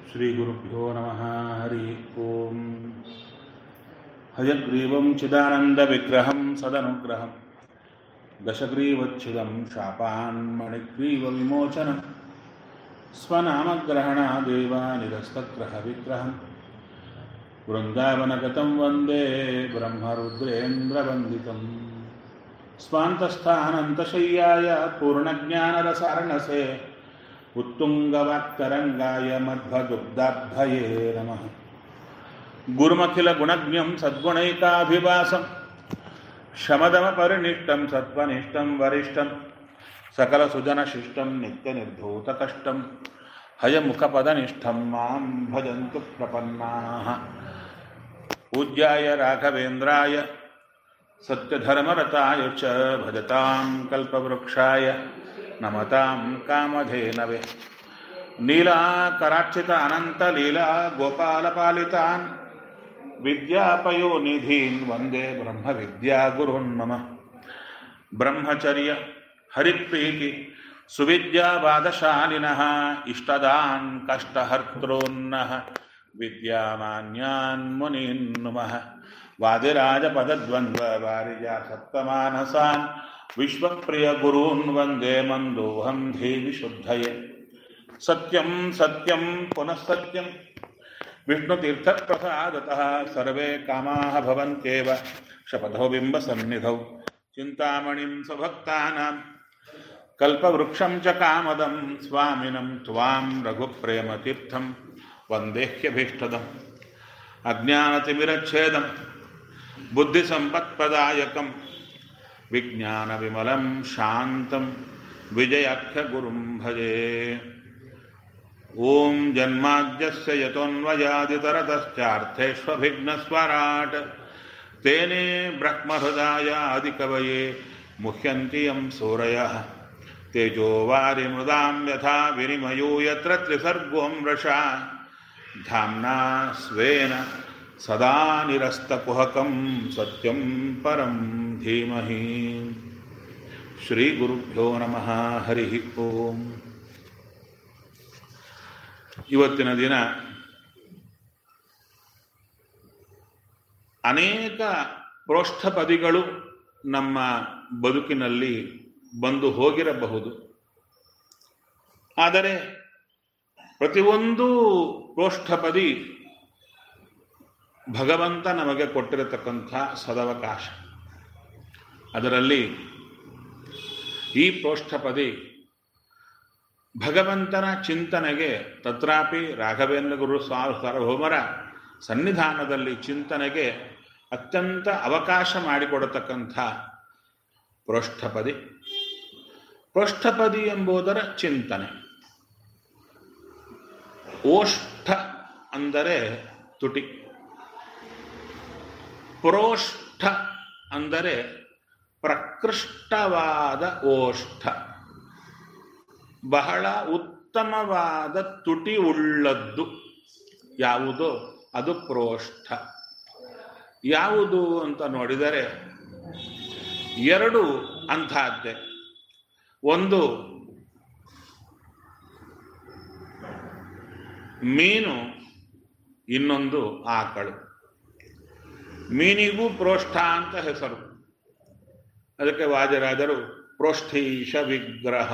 श्रीगुरुभ्यो नमः हरि ओम् हयग्रीवं चिदानन्दविग्रहं सदनुग्रहं दशग्रीवच्छिदं शापान्मणिग्रीवविमोचनं स्वनामग्रहणादेव निरस्तग्रहविग्रहं वृन्दावनगतं वन्दे ब्रह्मरुद्रेन्द्रवन्दितम् स्वान्तस्थानन्तशय्याय पूर्णज्ञानरसार्णसे उत्तुङ्गवाक्तरङ्गाय मध्वदुग्धाब्धये नमः गुरुमखिलगुणज्ञं सद्गुणैकाभिवासं शमदमपरिनिष्टं सत्त्वनिष्ठं वरिष्ठं सकलसुजनशिष्टं नित्यनिर्धूतकष्टं हयमुखपदनिष्ठं मां भजन्तु प्रपन्नाः पूज्याय राघवेन्द्राय सत्यधर्मरताय च भजतां कल्पवृक्षाय नमतां कामधेनवे नीलाकरार्चित अनन्तलीला गोपालपालितान् विद्यापयोनिधीन् वन्दे ब्रह्मविद्यागुरुन् मम ब्रह्मचर्य हरिप्रीति सुविद्यावादशालिनः इष्टदान् कष्टहर्तॄन्नः विद्यामान्यान् मुनीन् नुमः वादिराजपदद्वन्द्ववारिजा सप्तमानसान् विश्वप्रियगुरून् वन्दे मन्दोऽहं धीविशुद्धये सत्यं सत्यं पुनः सत्यं विष्णुतीर्थप्रसादतः सर्वे कामाः भवन्त्येव शपथो बिम्बसन्निधौ चिन्तामणिं स्वभक्तानां कल्पवृक्षं च कामदं स्वामिनं त्वां रघुप्रेमतीर्थं वन्देह्यभीष्टदम् अज्ञानतिमिरच्छेदं बुद्धिसम्पत्प्रदायकं विज्ञानविमलं शान्तं विजयाख्यगुरुं भजे ॐ जन्माद्यस्य यतोऽन्वयादितरतश्चार्थेष्वभिघ्नस्वराट् तेने ब्रह्महृदायादिकवये मुह्यन्ति यं सूरयः तेजोवारिमृदां यथा विनिमयो यत्र त्रिसर्गो मृषा धाम्ना स्वेन सदा निरस्तकुहकं सत्यं परं धीमहि ಶ್ರೀಗುರುಭ್ಯೋ ನಮಃ ಹರಿ ಓಂ ಇವತ್ತಿನ ದಿನ ಅನೇಕ ಪ್ರೋಷ್ಠಪದಿಗಳು ನಮ್ಮ ಬದುಕಿನಲ್ಲಿ ಬಂದು ಹೋಗಿರಬಹುದು ಆದರೆ ಪ್ರತಿಯೊಂದು ಪ್ರೋಷ್ಠಪದಿ ಭಗವಂತ ನಮಗೆ ಕೊಟ್ಟಿರತಕ್ಕಂಥ ಸದವಕಾಶ ಅದರಲ್ಲಿ ಈ ಪ್ರೋಷ್ಠಪದಿ ಭಗವಂತನ ಚಿಂತನೆಗೆ ತತ್ರಾಪಿ ರಾಘವೇಂದ್ರ ಗುರು ಸಾರ್ವಭೌಮರ ಸನ್ನಿಧಾನದಲ್ಲಿ ಚಿಂತನೆಗೆ ಅತ್ಯಂತ ಅವಕಾಶ ಮಾಡಿಕೊಡತಕ್ಕಂಥ ಪ್ರೋಷ್ಠಪದಿ ಪ್ರೋಷ್ಠಪದಿ ಎಂಬುದರ ಚಿಂತನೆ ಓಷ್ಠ ಅಂದರೆ ತುಟಿ ಪ್ರೋಷ್ಠ ಅಂದರೆ ಪ್ರಕೃಷ್ಟವಾದ ಓಷ್ಠ ಬಹಳ ಉತ್ತಮವಾದ ತುಟಿ ಉಳ್ಳದ್ದು ಯಾವುದೋ ಅದು ಪ್ರೋಷ್ಠ ಯಾವುದು ಅಂತ ನೋಡಿದರೆ ಎರಡು ಅಂಥದ್ದೇ ಒಂದು ಮೀನು ಇನ್ನೊಂದು ಆಕಳು ಮೀನಿಗೂ ಪ್ರೋಷ್ಠ ಅಂತ ಹೆಸರು ಅದಕ್ಕೆ ವಾಜರಾಜರು ಪ್ರೋಷ್ಠೀಶ ವಿಗ್ರಹ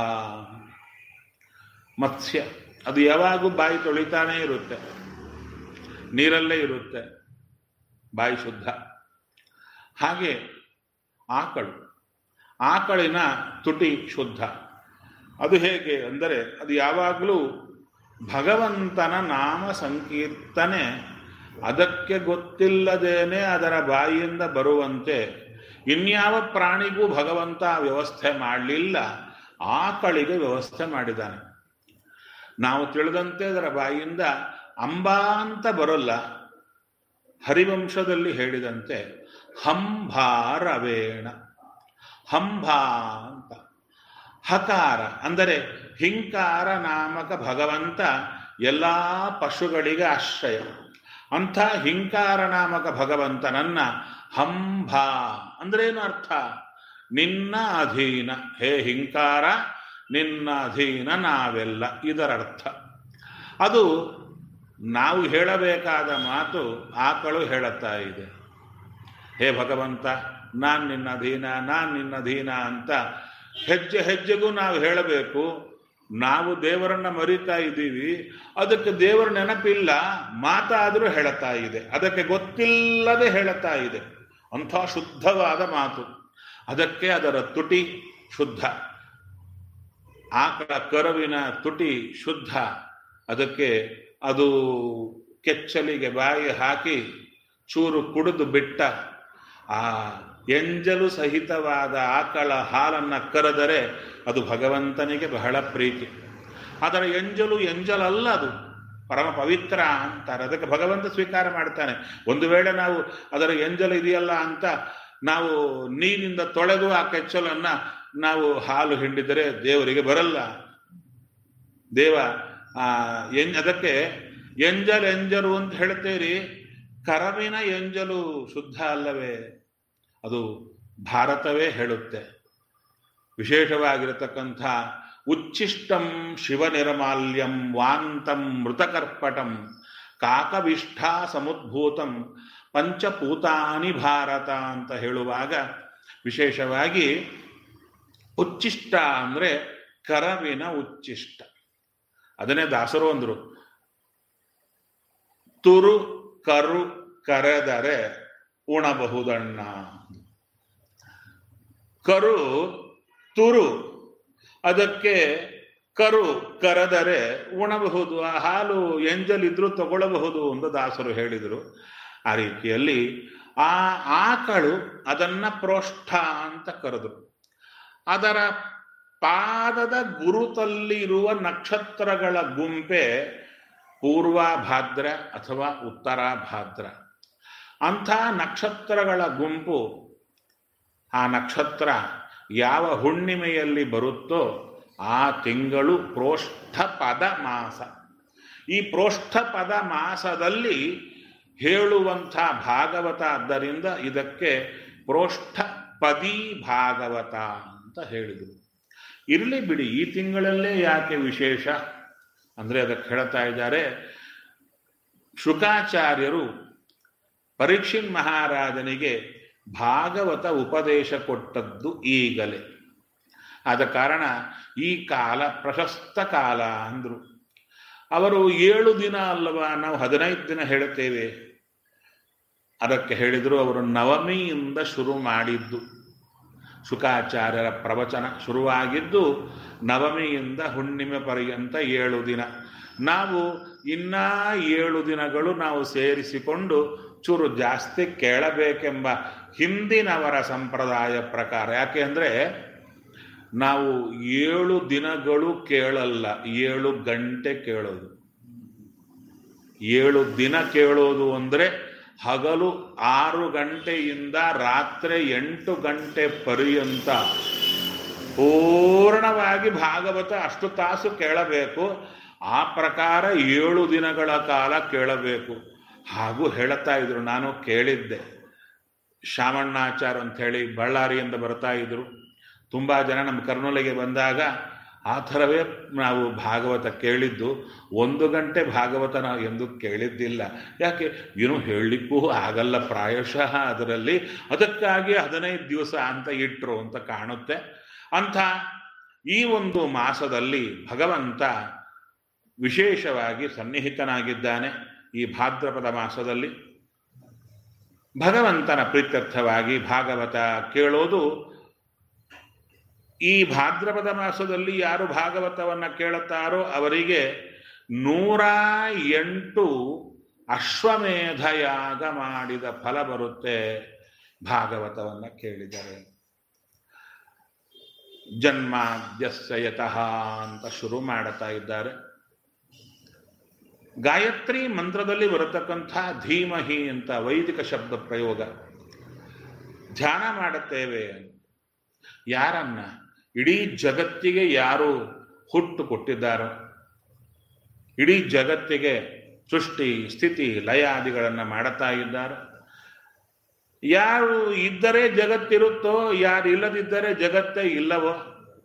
ಮತ್ಸ್ಯ ಅದು ಯಾವಾಗೂ ಬಾಯಿ ತೊಳಿತಾನೇ ಇರುತ್ತೆ ನೀರಲ್ಲೇ ಇರುತ್ತೆ ಬಾಯಿ ಶುದ್ಧ ಹಾಗೆ ಆಕಳು ಆಕಳಿನ ತುಟಿ ಶುದ್ಧ ಅದು ಹೇಗೆ ಅಂದರೆ ಅದು ಯಾವಾಗಲೂ ಭಗವಂತನ ನಾಮ ಸಂಕೀರ್ತನೆ ಅದಕ್ಕೆ ಗೊತ್ತಿಲ್ಲದೇನೆ ಅದರ ಬಾಯಿಯಿಂದ ಬರುವಂತೆ ಇನ್ಯಾವ ಪ್ರಾಣಿಗೂ ಭಗವಂತ ವ್ಯವಸ್ಥೆ ಮಾಡಲಿಲ್ಲ ಆಕಳಿಗೆ ವ್ಯವಸ್ಥೆ ಮಾಡಿದ್ದಾನೆ ನಾವು ತಿಳಿದಂತೆ ಅದರ ಬಾಯಿಯಿಂದ ಅಂಬಾ ಅಂತ ಬರೋಲ್ಲ ಹರಿವಂಶದಲ್ಲಿ ಹೇಳಿದಂತೆ ಹಂಭಾರವೇಣ ಹಂಭ ಅಂತ ಹಕಾರ ಅಂದರೆ ಹಿಂಕಾರ ನಾಮಕ ಭಗವಂತ ಎಲ್ಲ ಪಶುಗಳಿಗೆ ಆಶ್ರಯ ಅಂಥ ಹಿಂಕಾರ ನಾಮಕ ಭಗವಂತನನ್ನ ಹಂಭ ಅಂದ್ರೇನು ಅರ್ಥ ನಿನ್ನ ಅಧೀನ ಹೇ ಹಿಂಕಾರ ನಿನ್ನ ಅಧೀನ ನಾವೆಲ್ಲ ಇದರರ್ಥ ಅದು ನಾವು ಹೇಳಬೇಕಾದ ಮಾತು ಆಕಳು ಹೇಳುತ್ತಾ ಇದೆ ಹೇ ಭಗವಂತ ನಾನು ನಿನ್ನ ಅಧೀನ ನಾನು ನಿನ್ನ ಅಧೀನ ಅಂತ ಹೆಜ್ಜೆ ಹೆಜ್ಜೆಗೂ ನಾವು ಹೇಳಬೇಕು ನಾವು ದೇವರನ್ನ ಮರಿತಾ ಇದ್ದೀವಿ ಅದಕ್ಕೆ ದೇವರ ನೆನಪಿಲ್ಲ ಮಾತಾದರೂ ಹೇಳುತ್ತಾ ಇದೆ ಅದಕ್ಕೆ ಗೊತ್ತಿಲ್ಲದೆ ಹೇಳುತ್ತಾ ಇದೆ ಅಂಥ ಶುದ್ಧವಾದ ಮಾತು ಅದಕ್ಕೆ ಅದರ ತುಟಿ ಶುದ್ಧ ಆಕಳ ಕರುವಿನ ತುಟಿ ಶುದ್ಧ ಅದಕ್ಕೆ ಅದು ಕೆಚ್ಚಲಿಗೆ ಬಾಯಿ ಹಾಕಿ ಚೂರು ಕುಡಿದು ಬಿಟ್ಟ ಆ ಎಂಜಲು ಸಹಿತವಾದ ಆಕಳ ಹಾಲನ್ನು ಕರೆದರೆ ಅದು ಭಗವಂತನಿಗೆ ಬಹಳ ಪ್ರೀತಿ ಅದರ ಎಂಜಲು ಎಂಜಲಲ್ಲ ಅದು ಪರಮ ಪವಿತ್ರ ಅಂತಾರೆ ಅದಕ್ಕೆ ಭಗವಂತ ಸ್ವೀಕಾರ ಮಾಡ್ತಾನೆ ಒಂದು ವೇಳೆ ನಾವು ಅದರ ಎಂಜಲು ಇದೆಯಲ್ಲ ಅಂತ ನಾವು ನೀರಿನಿಂದ ತೊಳೆದು ಆ ಕೆಚ್ಚಲನ್ನ ನಾವು ಹಾಲು ಹಿಂಡಿದರೆ ದೇವರಿಗೆ ಬರಲ್ಲ ದೇವ ಆ ಎಂ ಅದಕ್ಕೆ ಎಂಜಲ್ ಎಂಜಲು ಅಂತ ಹೇಳ್ತೀರಿ ಕರವಿನ ಎಂಜಲು ಶುದ್ಧ ಅಲ್ಲವೇ ಅದು ಭಾರತವೇ ಹೇಳುತ್ತೆ ವಿಶೇಷವಾಗಿರತಕ್ಕಂಥ ಉಚ್ಚಿಷ್ಟಂ ಶಿವನಿರ್ಮಾಲ್ಯಂ ವಾಂತಂ ಮೃತಕರ್ಪಟಂ ಕಾಕವಿಷ್ಠಾ ಸಮುದ್ಭೂತಂ ಪಂಚಪೂತಾನಿ ಭಾರತ ಅಂತ ಹೇಳುವಾಗ ವಿಶೇಷವಾಗಿ ಉಚ್ಚಿಷ್ಟ ಅಂದರೆ ಕರವಿನ ಉಚ್ಚಿಷ್ಟ ಅದನ್ನೇ ದಾಸರು ಅಂದ್ರು ತುರು ಕರು ಕರೆದರೆ ಉಣಬಹುದಣ್ಣ ಕರು ತುರು ಅದಕ್ಕೆ ಕರು ಕರೆದರೆ ಉಣಬಹುದು ಆ ಹಾಲು ಎಂಜಲಿದ್ರೂ ತಗೊಳ್ಳಬಹುದು ಎಂದು ದಾಸರು ಹೇಳಿದರು ಆ ರೀತಿಯಲ್ಲಿ ಆ ಆಕಳು ಅದನ್ನ ಪ್ರೋಷ್ಠ ಅಂತ ಕರೆದ್ರು ಅದರ ಪಾದದ ಗುರುತಲ್ಲಿರುವ ನಕ್ಷತ್ರಗಳ ಗುಂಪೆ ಪೂರ್ವ ಭಾದ್ರ ಅಥವಾ ಉತ್ತರ ಭಾದ್ರ ಅಂಥ ನಕ್ಷತ್ರಗಳ ಗುಂಪು ಆ ನಕ್ಷತ್ರ ಯಾವ ಹುಣ್ಣಿಮೆಯಲ್ಲಿ ಬರುತ್ತೋ ಆ ತಿಂಗಳು ಪ್ರೋಷ್ಠ ಪದ ಮಾಸ ಈ ಪ್ರೋಷ್ಠ ಪದ ಮಾಸದಲ್ಲಿ ಹೇಳುವಂಥ ಭಾಗವತ ಆದ್ದರಿಂದ ಇದಕ್ಕೆ ಪ್ರೋಷ್ಠ ಪದಿ ಭಾಗವತ ಅಂತ ಹೇಳಿದರು ಇರಲಿ ಬಿಡಿ ಈ ತಿಂಗಳಲ್ಲೇ ಯಾಕೆ ವಿಶೇಷ ಅಂದರೆ ಅದಕ್ಕೆ ಹೇಳ್ತಾ ಇದ್ದಾರೆ ಶುಕಾಚಾರ್ಯರು ಪರೀಕ್ಷಿನ್ ಮಹಾರಾಜನಿಗೆ ಭಾಗವತ ಉಪದೇಶ ಕೊಟ್ಟದ್ದು ಈಗಲೇ ಆದ ಕಾರಣ ಈ ಕಾಲ ಪ್ರಶಸ್ತ ಕಾಲ ಅಂದರು ಅವರು ಏಳು ದಿನ ಅಲ್ಲವಾ ನಾವು ಹದಿನೈದು ದಿನ ಹೇಳುತ್ತೇವೆ ಅದಕ್ಕೆ ಹೇಳಿದರು ಅವರು ನವಮಿಯಿಂದ ಶುರು ಮಾಡಿದ್ದು ಶುಕಾಚಾರ್ಯರ ಪ್ರವಚನ ಶುರುವಾಗಿದ್ದು ನವಮಿಯಿಂದ ಹುಣ್ಣಿಮೆ ಪರ್ಯಂತ ಏಳು ದಿನ ನಾವು ಇನ್ನ ಏಳು ದಿನಗಳು ನಾವು ಸೇರಿಸಿಕೊಂಡು ಚೂರು ಜಾಸ್ತಿ ಕೇಳಬೇಕೆಂಬ ಹಿಂದಿನವರ ಸಂಪ್ರದಾಯ ಪ್ರಕಾರ ಯಾಕೆ ಅಂದರೆ ನಾವು ಏಳು ದಿನಗಳು ಕೇಳಲ್ಲ ಏಳು ಗಂಟೆ ಕೇಳೋದು ಏಳು ದಿನ ಕೇಳೋದು ಅಂದರೆ ಹಗಲು ಆರು ಗಂಟೆಯಿಂದ ರಾತ್ರಿ ಎಂಟು ಗಂಟೆ ಪರ್ಯಂತ ಪೂರ್ಣವಾಗಿ ಭಾಗವತ ಅಷ್ಟು ತಾಸು ಕೇಳಬೇಕು ಆ ಪ್ರಕಾರ ಏಳು ದಿನಗಳ ಕಾಲ ಕೇಳಬೇಕು ಹಾಗೂ ಹೇಳುತ್ತಾ ಇದ್ರು ನಾನು ಕೇಳಿದ್ದೆ ಶಾಮಣ್ಣಾಚಾರ್ ಅಂತ ಹೇಳಿ ಬಳ್ಳಾರಿಯಿಂದ ಬರ್ತಾ ಇದ್ರು ತುಂಬ ಜನ ನಮ್ಮ ಕರ್ನೂಲಿಗೆ ಬಂದಾಗ ಆ ಥರವೇ ನಾವು ಭಾಗವತ ಕೇಳಿದ್ದು ಒಂದು ಗಂಟೆ ಭಾಗವತ ನಾವು ಎಂದೂ ಕೇಳಿದ್ದಿಲ್ಲ ಯಾಕೆ ಏನು ಹೇಳಲಿಕ್ಕೂ ಆಗಲ್ಲ ಪ್ರಾಯಶಃ ಅದರಲ್ಲಿ ಅದಕ್ಕಾಗಿ ಹದಿನೈದು ದಿವಸ ಅಂತ ಇಟ್ಟರು ಅಂತ ಕಾಣುತ್ತೆ ಅಂಥ ಈ ಒಂದು ಮಾಸದಲ್ಲಿ ಭಗವಂತ ವಿಶೇಷವಾಗಿ ಸನ್ನಿಹಿತನಾಗಿದ್ದಾನೆ ಈ ಭಾದ್ರಪದ ಮಾಸದಲ್ಲಿ ಭಗವಂತನ ಪ್ರೀತ್ಯರ್ಥವಾಗಿ ಭಾಗವತ ಕೇಳೋದು ಈ ಭಾದ್ರಪದ ಮಾಸದಲ್ಲಿ ಯಾರು ಭಾಗವತವನ್ನ ಕೇಳುತ್ತಾರೋ ಅವರಿಗೆ ನೂರ ಎಂಟು ಅಶ್ವಮೇಧ ಯಾಗ ಮಾಡಿದ ಫಲ ಬರುತ್ತೆ ಭಾಗವತವನ್ನ ಕೇಳಿದರೆ ಜನ್ಮಾದ್ಯಸ್ಯ ಯತಃ ಅಂತ ಶುರು ಮಾಡುತ್ತಾ ಇದ್ದಾರೆ ಗಾಯತ್ರಿ ಮಂತ್ರದಲ್ಲಿ ಬರತಕ್ಕಂಥ ಧೀಮಹಿ ಅಂತ ವೈದಿಕ ಶಬ್ದ ಪ್ರಯೋಗ ಧ್ಯಾನ ಮಾಡುತ್ತೇವೆ ಯಾರನ್ನ ಇಡೀ ಜಗತ್ತಿಗೆ ಯಾರು ಹುಟ್ಟು ಕೊಟ್ಟಿದ್ದಾರೋ ಇಡೀ ಜಗತ್ತಿಗೆ ಸೃಷ್ಟಿ ಸ್ಥಿತಿ ಲಯಾದಿಗಳನ್ನು ಮಾಡುತ್ತಾ ಇದ್ದಾರೆ ಯಾರು ಇದ್ದರೆ ಜಗತ್ತಿರುತ್ತೋ ಯಾರು ಇಲ್ಲದಿದ್ದರೆ ಜಗತ್ತೇ ಇಲ್ಲವೋ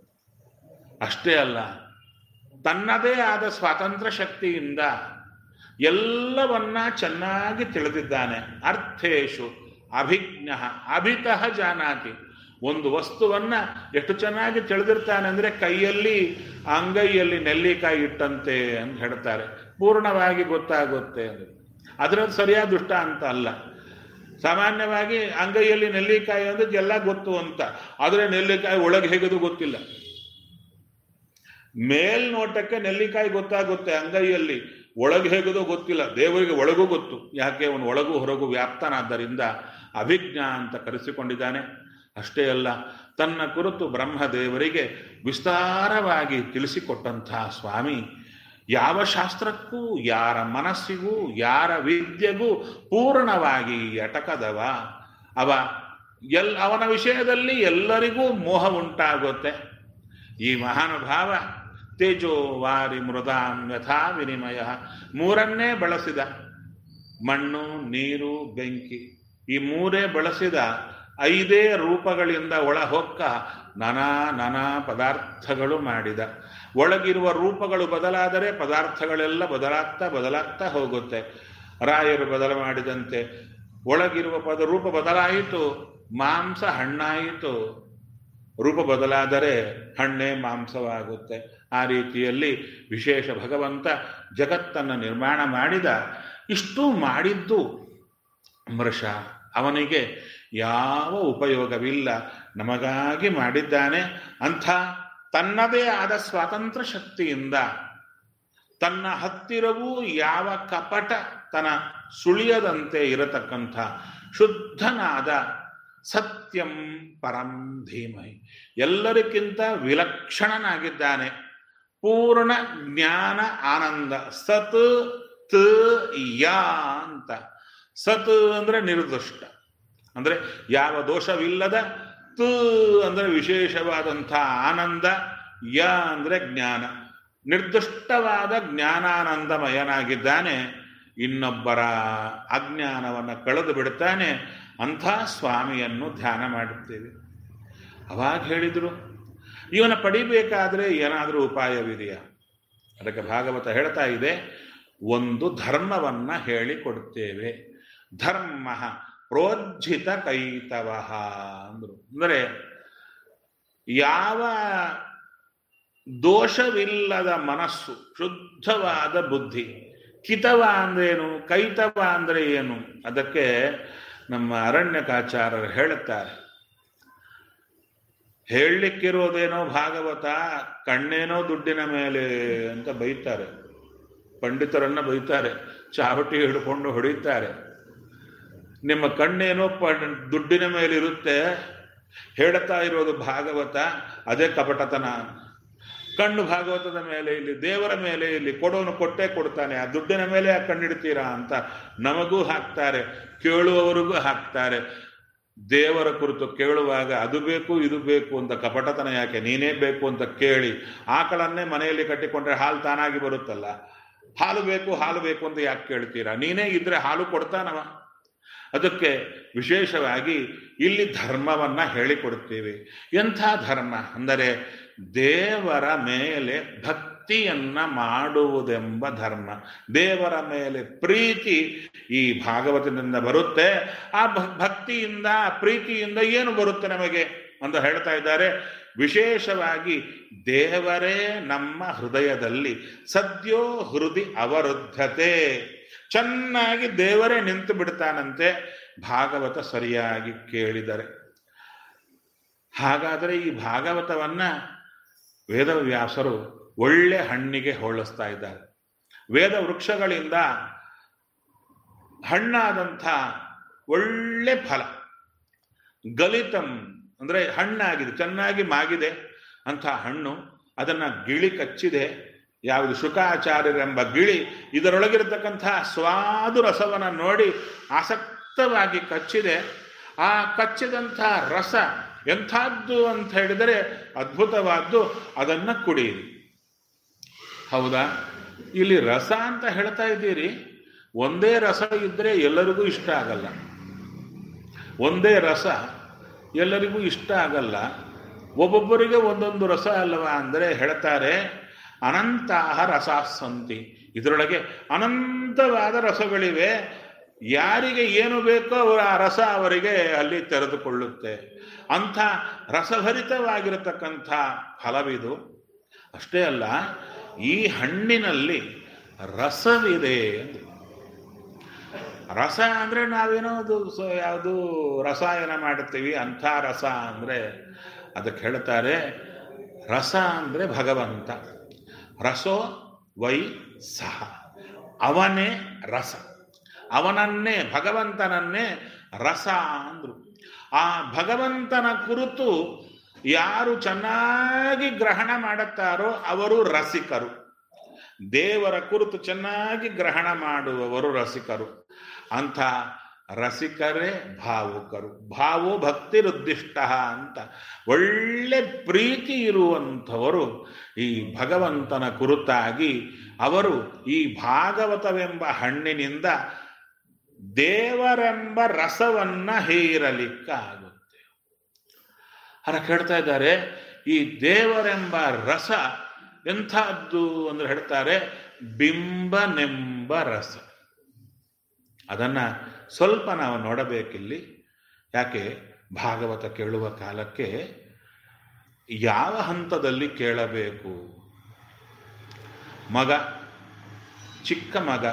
ಅಷ್ಟೇ ಅಲ್ಲ ತನ್ನದೇ ಆದ ಸ್ವಾತಂತ್ರ್ಯ ಶಕ್ತಿಯಿಂದ ಎಲ್ಲವನ್ನ ಚೆನ್ನಾಗಿ ತಿಳಿದಿದ್ದಾನೆ ಅರ್ಥೇಶು ಅಭಿಜ್ಞ ಅಭಿತಃ ಜಾನಾತಿ ಒಂದು ವಸ್ತುವನ್ನ ಎಷ್ಟು ಚೆನ್ನಾಗಿ ತಿಳಿದಿರ್ತಾನೆ ಅಂದ್ರೆ ಕೈಯಲ್ಲಿ ಅಂಗೈಯಲ್ಲಿ ನೆಲ್ಲಿಕಾಯಿ ಇಟ್ಟಂತೆ ಅಂತ ಹೇಳ್ತಾರೆ ಪೂರ್ಣವಾಗಿ ಗೊತ್ತಾಗುತ್ತೆ ಅಂದ್ರೆ ಅದರದ್ದು ಸರಿಯಾದ ದುಷ್ಟ ಅಂತ ಅಲ್ಲ ಸಾಮಾನ್ಯವಾಗಿ ಅಂಗೈಯಲ್ಲಿ ನೆಲ್ಲಿಕಾಯಿ ಅಂದ್ರೆ ಎಲ್ಲ ಗೊತ್ತು ಅಂತ ಆದರೆ ನೆಲ್ಲಿಕಾಯಿ ಒಳಗೆ ಹೇಗದು ಗೊತ್ತಿಲ್ಲ ಮೇಲ್ನೋಟಕ್ಕೆ ನೆಲ್ಲಿಕಾಯಿ ಗೊತ್ತಾಗುತ್ತೆ ಅಂಗೈಯಲ್ಲಿ ಒಳಗೆ ಹೇಗದೋ ಗೊತ್ತಿಲ್ಲ ದೇವರಿಗೆ ಒಳಗೂ ಗೊತ್ತು ಯಾಕೆ ಅವನು ಒಳಗೂ ಹೊರಗೂ ವ್ಯಾಪ್ತನಾದ್ದರಿಂದ ಅಭಿಜ್ಞ ಅಂತ ಕರೆಸಿಕೊಂಡಿದ್ದಾನೆ ಅಷ್ಟೇ ಅಲ್ಲ ತನ್ನ ಕುರಿತು ಬ್ರಹ್ಮದೇವರಿಗೆ ವಿಸ್ತಾರವಾಗಿ ತಿಳಿಸಿಕೊಟ್ಟಂತಹ ಸ್ವಾಮಿ ಯಾವ ಶಾಸ್ತ್ರಕ್ಕೂ ಯಾರ ಮನಸ್ಸಿಗೂ ಯಾರ ವಿದ್ಯೆಗೂ ಪೂರ್ಣವಾಗಿ ಎಟಕದವ ಅವ ಎಲ್ ಅವನ ವಿಷಯದಲ್ಲಿ ಎಲ್ಲರಿಗೂ ಮೋಹ ಉಂಟಾಗುತ್ತೆ ಈ ಮಹಾನುಭಾವ ತೇಜೋ ವಾರಿ ಮೃದಾಂ ಯಥಾ ವಿನಿಮಯ ಮೂರನ್ನೇ ಬಳಸಿದ ಮಣ್ಣು ನೀರು ಬೆಂಕಿ ಈ ಮೂರೇ ಬಳಸಿದ ಐದೇ ರೂಪಗಳಿಂದ ಒಳ ಹೊಕ್ಕ ನಾನಾ ನಾನಾ ಪದಾರ್ಥಗಳು ಮಾಡಿದ ಒಳಗಿರುವ ರೂಪಗಳು ಬದಲಾದರೆ ಪದಾರ್ಥಗಳೆಲ್ಲ ಬದಲಾಗ್ತಾ ಬದಲಾಗ್ತಾ ಹೋಗುತ್ತೆ ರಾಯರು ಬದಲು ಮಾಡಿದಂತೆ ಒಳಗಿರುವ ಪದ ರೂಪ ಬದಲಾಯಿತು ಮಾಂಸ ಹಣ್ಣಾಯಿತು ರೂಪ ಬದಲಾದರೆ ಹಣ್ಣೆ ಮಾಂಸವಾಗುತ್ತೆ ಆ ರೀತಿಯಲ್ಲಿ ವಿಶೇಷ ಭಗವಂತ ಜಗತ್ತನ್ನು ನಿರ್ಮಾಣ ಮಾಡಿದ ಇಷ್ಟು ಮಾಡಿದ್ದು ಮೃಷ ಅವನಿಗೆ ಯಾವ ಉಪಯೋಗವಿಲ್ಲ ನಮಗಾಗಿ ಮಾಡಿದ್ದಾನೆ ಅಂಥ ತನ್ನದೇ ಆದ ಸ್ವಾತಂತ್ರ್ಯ ಶಕ್ತಿಯಿಂದ ತನ್ನ ಹತ್ತಿರವೂ ಯಾವ ಕಪಟ ತನ ಸುಳಿಯದಂತೆ ಇರತಕ್ಕಂಥ ಶುದ್ಧನಾದ ಸತ್ಯಂ ಪರಂ ಧೀಮಹಿ ಎಲ್ಲರಿಗಿಂತ ವಿಲಕ್ಷಣನಾಗಿದ್ದಾನೆ ಪೂರ್ಣ ಜ್ಞಾನ ಆನಂದ ಸತ್ ತ ಯಾ ಅಂತ ಸತ್ ಅಂದ್ರೆ ನಿರ್ದುಷ್ಟ ಅಂದ್ರೆ ಯಾವ ದೋಷವಿಲ್ಲದ ತ ಅಂದ್ರೆ ವಿಶೇಷವಾದಂಥ ಆನಂದ ಯ ಅಂದ್ರೆ ಜ್ಞಾನ ನಿರ್ದಿಷ್ಟವಾದ ಜ್ಞಾನಾನಂದಮಯನಾಗಿದ್ದಾನೆ ಇನ್ನೊಬ್ಬರ ಅಜ್ಞಾನವನ್ನು ಕಳೆದು ಬಿಡುತ್ತಾನೆ ಅಂಥ ಸ್ವಾಮಿಯನ್ನು ಧ್ಯಾನ ಮಾಡುತ್ತೇವೆ ಅವಾಗ ಹೇಳಿದರು ಇವನ ಪಡಿಬೇಕಾದ್ರೆ ಏನಾದರೂ ಉಪಾಯವಿದೆಯಾ ಅದಕ್ಕೆ ಭಾಗವತ ಹೇಳ್ತಾ ಇದೆ ಒಂದು ಧರ್ಮವನ್ನ ಹೇಳಿಕೊಡ್ತೇವೆ ಧರ್ಮ ಪ್ರೋಜ್ಜಿತ ಕೈತವ ಅಂದರು ಅಂದರೆ ಯಾವ ದೋಷವಿಲ್ಲದ ಮನಸ್ಸು ಶುದ್ಧವಾದ ಬುದ್ಧಿ ಕಿತವ ಅಂದ್ರೇನು ಕೈತವ ಅಂದ್ರೆ ಏನು ಅದಕ್ಕೆ ನಮ್ಮ ಅರಣ್ಯಕಾಚಾರ್ಯರು ಹೇಳುತ್ತಾರೆ ಹೇಳಲಿಕ್ಕಿರೋದೇನೋ ಭಾಗವತ ಕಣ್ಣೇನೋ ದುಡ್ಡಿನ ಮೇಲೆ ಅಂತ ಬೈತಾರೆ ಪಂಡಿತರನ್ನ ಬೈತಾರೆ ಚಾವಟಿ ಹಿಡ್ಕೊಂಡು ಹೊಡಿತಾರೆ ನಿಮ್ಮ ಕಣ್ಣೇನೋ ಪ ದುಡ್ಡಿನ ಮೇಲೆ ಇರುತ್ತೆ ಹೇಳ್ತಾ ಇರೋದು ಭಾಗವತ ಅದೇ ಕಪಟತನ ಕಣ್ಣು ಭಾಗವತದ ಮೇಲೆ ಇಲ್ಲಿ ದೇವರ ಮೇಲೆ ಇಲ್ಲಿ ಕೊಡೋನು ಕೊಟ್ಟೇ ಕೊಡ್ತಾನೆ ಆ ದುಡ್ಡಿನ ಮೇಲೆ ಯಾಕೆ ಕಣ್ಣಿಡ್ತೀರಾ ಅಂತ ನಮಗೂ ಹಾಕ್ತಾರೆ ಕೇಳುವವರಿಗೂ ಹಾಕ್ತಾರೆ ದೇವರ ಕುರಿತು ಕೇಳುವಾಗ ಅದು ಬೇಕು ಇದು ಬೇಕು ಅಂತ ಕಪಟತನ ಯಾಕೆ ನೀನೇ ಬೇಕು ಅಂತ ಕೇಳಿ ಆಕಳನ್ನೇ ಮನೆಯಲ್ಲಿ ಕಟ್ಟಿಕೊಂಡ್ರೆ ಹಾಲು ತಾನಾಗಿ ಬರುತ್ತಲ್ಲ ಹಾಲು ಬೇಕು ಹಾಲು ಬೇಕು ಅಂತ ಯಾಕೆ ಕೇಳ್ತೀರಾ ನೀನೇ ಇದ್ರೆ ಹಾಲು ಕೊಡ್ತಾನವ ಅದಕ್ಕೆ ವಿಶೇಷವಾಗಿ ಇಲ್ಲಿ ಧರ್ಮವನ್ನ ಹೇಳಿಕೊಡುತ್ತೇವೆ ಎಂಥ ಧರ್ಮ ಅಂದರೆ ದೇವರ ಮೇಲೆ ಭಕ್ತಿಯನ್ನ ಮಾಡುವುದೆಂಬ ಧರ್ಮ ದೇವರ ಮೇಲೆ ಪ್ರೀತಿ ಈ ಭಾಗವತದಿಂದ ಬರುತ್ತೆ ಆ ಭಕ್ತಿಯಿಂದ ಪ್ರೀತಿಯಿಂದ ಏನು ಬರುತ್ತೆ ನಮಗೆ ಅಂತ ಹೇಳ್ತಾ ಇದ್ದಾರೆ ವಿಶೇಷವಾಗಿ ದೇವರೇ ನಮ್ಮ ಹೃದಯದಲ್ಲಿ ಸದ್ಯೋ ಹೃದಯ ಅವರುದ್ಧತೆ ಚೆನ್ನಾಗಿ ದೇವರೇ ನಿಂತು ಬಿಡ್ತಾನಂತೆ ಭಾಗವತ ಸರಿಯಾಗಿ ಕೇಳಿದರೆ ಹಾಗಾದರೆ ಈ ಭಾಗವತವನ್ನ ವೇದವ್ಯಾಸರು ಒಳ್ಳೆ ಹಣ್ಣಿಗೆ ಹೋಲಿಸ್ತಾ ಇದ್ದಾರೆ ವೇದ ವೃಕ್ಷಗಳಿಂದ ಹಣ್ಣಾದಂಥ ಒಳ್ಳೆ ಫಲ ಗಲಿತಂ ಅಂದ್ರೆ ಹಣ್ಣಾಗಿದೆ ಚೆನ್ನಾಗಿ ಮಾಗಿದೆ ಅಂಥ ಹಣ್ಣು ಅದನ್ನ ಗಿಳಿ ಕಚ್ಚಿದೆ ಯಾವುದು ಶುಕಾಚಾರ್ಯರೆಂಬ ಗಿಳಿ ಇದರೊಳಗಿರತಕ್ಕಂಥ ಸ್ವಾದು ರಸವನ್ನು ನೋಡಿ ಆಸಕ್ತವಾಗಿ ಕಚ್ಚಿದೆ ಆ ಕಚ್ಚಿದಂಥ ರಸ ಎಂಥದ್ದು ಅಂತ ಹೇಳಿದರೆ ಅದ್ಭುತವಾದ್ದು ಅದನ್ನ ಕುಡಿಯಿರಿ ಹೌದಾ ಇಲ್ಲಿ ರಸ ಅಂತ ಹೇಳ್ತಾ ಇದ್ದೀರಿ ಒಂದೇ ರಸ ಇದ್ರೆ ಎಲ್ಲರಿಗೂ ಇಷ್ಟ ಆಗಲ್ಲ ಒಂದೇ ರಸ ಎಲ್ಲರಿಗೂ ಇಷ್ಟ ಆಗಲ್ಲ ಒಬ್ಬೊಬ್ಬರಿಗೆ ಒಂದೊಂದು ರಸ ಅಲ್ಲವಾ ಅಂದರೆ ಹೇಳ್ತಾರೆ ಅನಂತಾಹ ರಸಾಸಂತಿ ಇದರೊಳಗೆ ಅನಂತವಾದ ರಸಗಳಿವೆ ಯಾರಿಗೆ ಏನು ಬೇಕೋ ಅವರ ಆ ರಸ ಅವರಿಗೆ ಅಲ್ಲಿ ತೆರೆದುಕೊಳ್ಳುತ್ತೆ ಅಂಥ ರಸಭರಿತವಾಗಿರತಕ್ಕಂಥ ಫಲವಿದು ಅಷ್ಟೇ ಅಲ್ಲ ಈ ಹಣ್ಣಿನಲ್ಲಿ ರಸವಿದೆ ಅಂದ್ರು. ರಸ ಅಂದ್ರೆ ನಾವೇನೋ ಅದು ಸ- ಯಾವುದು ರಸಾಯನ ಮಾಡುತ್ತೀವಿ ಅಂಥ ರಸ ಅಂದ್ರೆ ಅದಕ್ಕೆ ಹೇಳ್ತಾರೆ ರಸ ಅಂದ್ರೆ ಭಗವಂತ ರಸೋ ವೈ ಸಹ ಅವನೇ ರಸ ಅವನನ್ನೇ ಭಗವಂತನನ್ನೇ ರಸ ಅಂದ್ರು ಆ ಭಗವಂತನ ಕುರಿತು ಯಾರು ಚೆನ್ನಾಗಿ ಗ್ರಹಣ ಮಾಡುತ್ತಾರೋ ಅವರು ರಸಿಕರು ದೇವರ ಕುರಿತು ಚೆನ್ನಾಗಿ ಗ್ರಹಣ ಮಾಡುವವರು ರಸಿಕರು ಅಂಥ ರಸಿಕರೇ ಭಾವುಕರು ಭಾವೋ ಭಕ್ತಿರುದ್ದಿಷ್ಟ ಅಂತ ಒಳ್ಳೆ ಪ್ರೀತಿ ಇರುವಂಥವರು ಈ ಭಗವಂತನ ಕುರಿತಾಗಿ ಅವರು ಈ ಭಾಗವತವೆಂಬ ಹಣ್ಣಿನಿಂದ ದೇವರೆಂಬ ರಸವನ್ನ ಹೀರಲಿಕ್ಕಾಗುತ್ತೆ ಅಲ್ಲ ಕೇಳ್ತಾ ಇದ್ದಾರೆ ಈ ದೇವರೆಂಬ ರಸ ಎಂಥದ್ದು ಅಂದ್ರೆ ಹೇಳ್ತಾರೆ ಬಿಂಬನೆಂಬ ರಸ ಅದನ್ನ ಸ್ವಲ್ಪ ನಾವು ನೋಡಬೇಕಿಲ್ಲಿ ಯಾಕೆ ಭಾಗವತ ಕೇಳುವ ಕಾಲಕ್ಕೆ ಯಾವ ಹಂತದಲ್ಲಿ ಕೇಳಬೇಕು ಮಗ ಚಿಕ್ಕ ಮಗ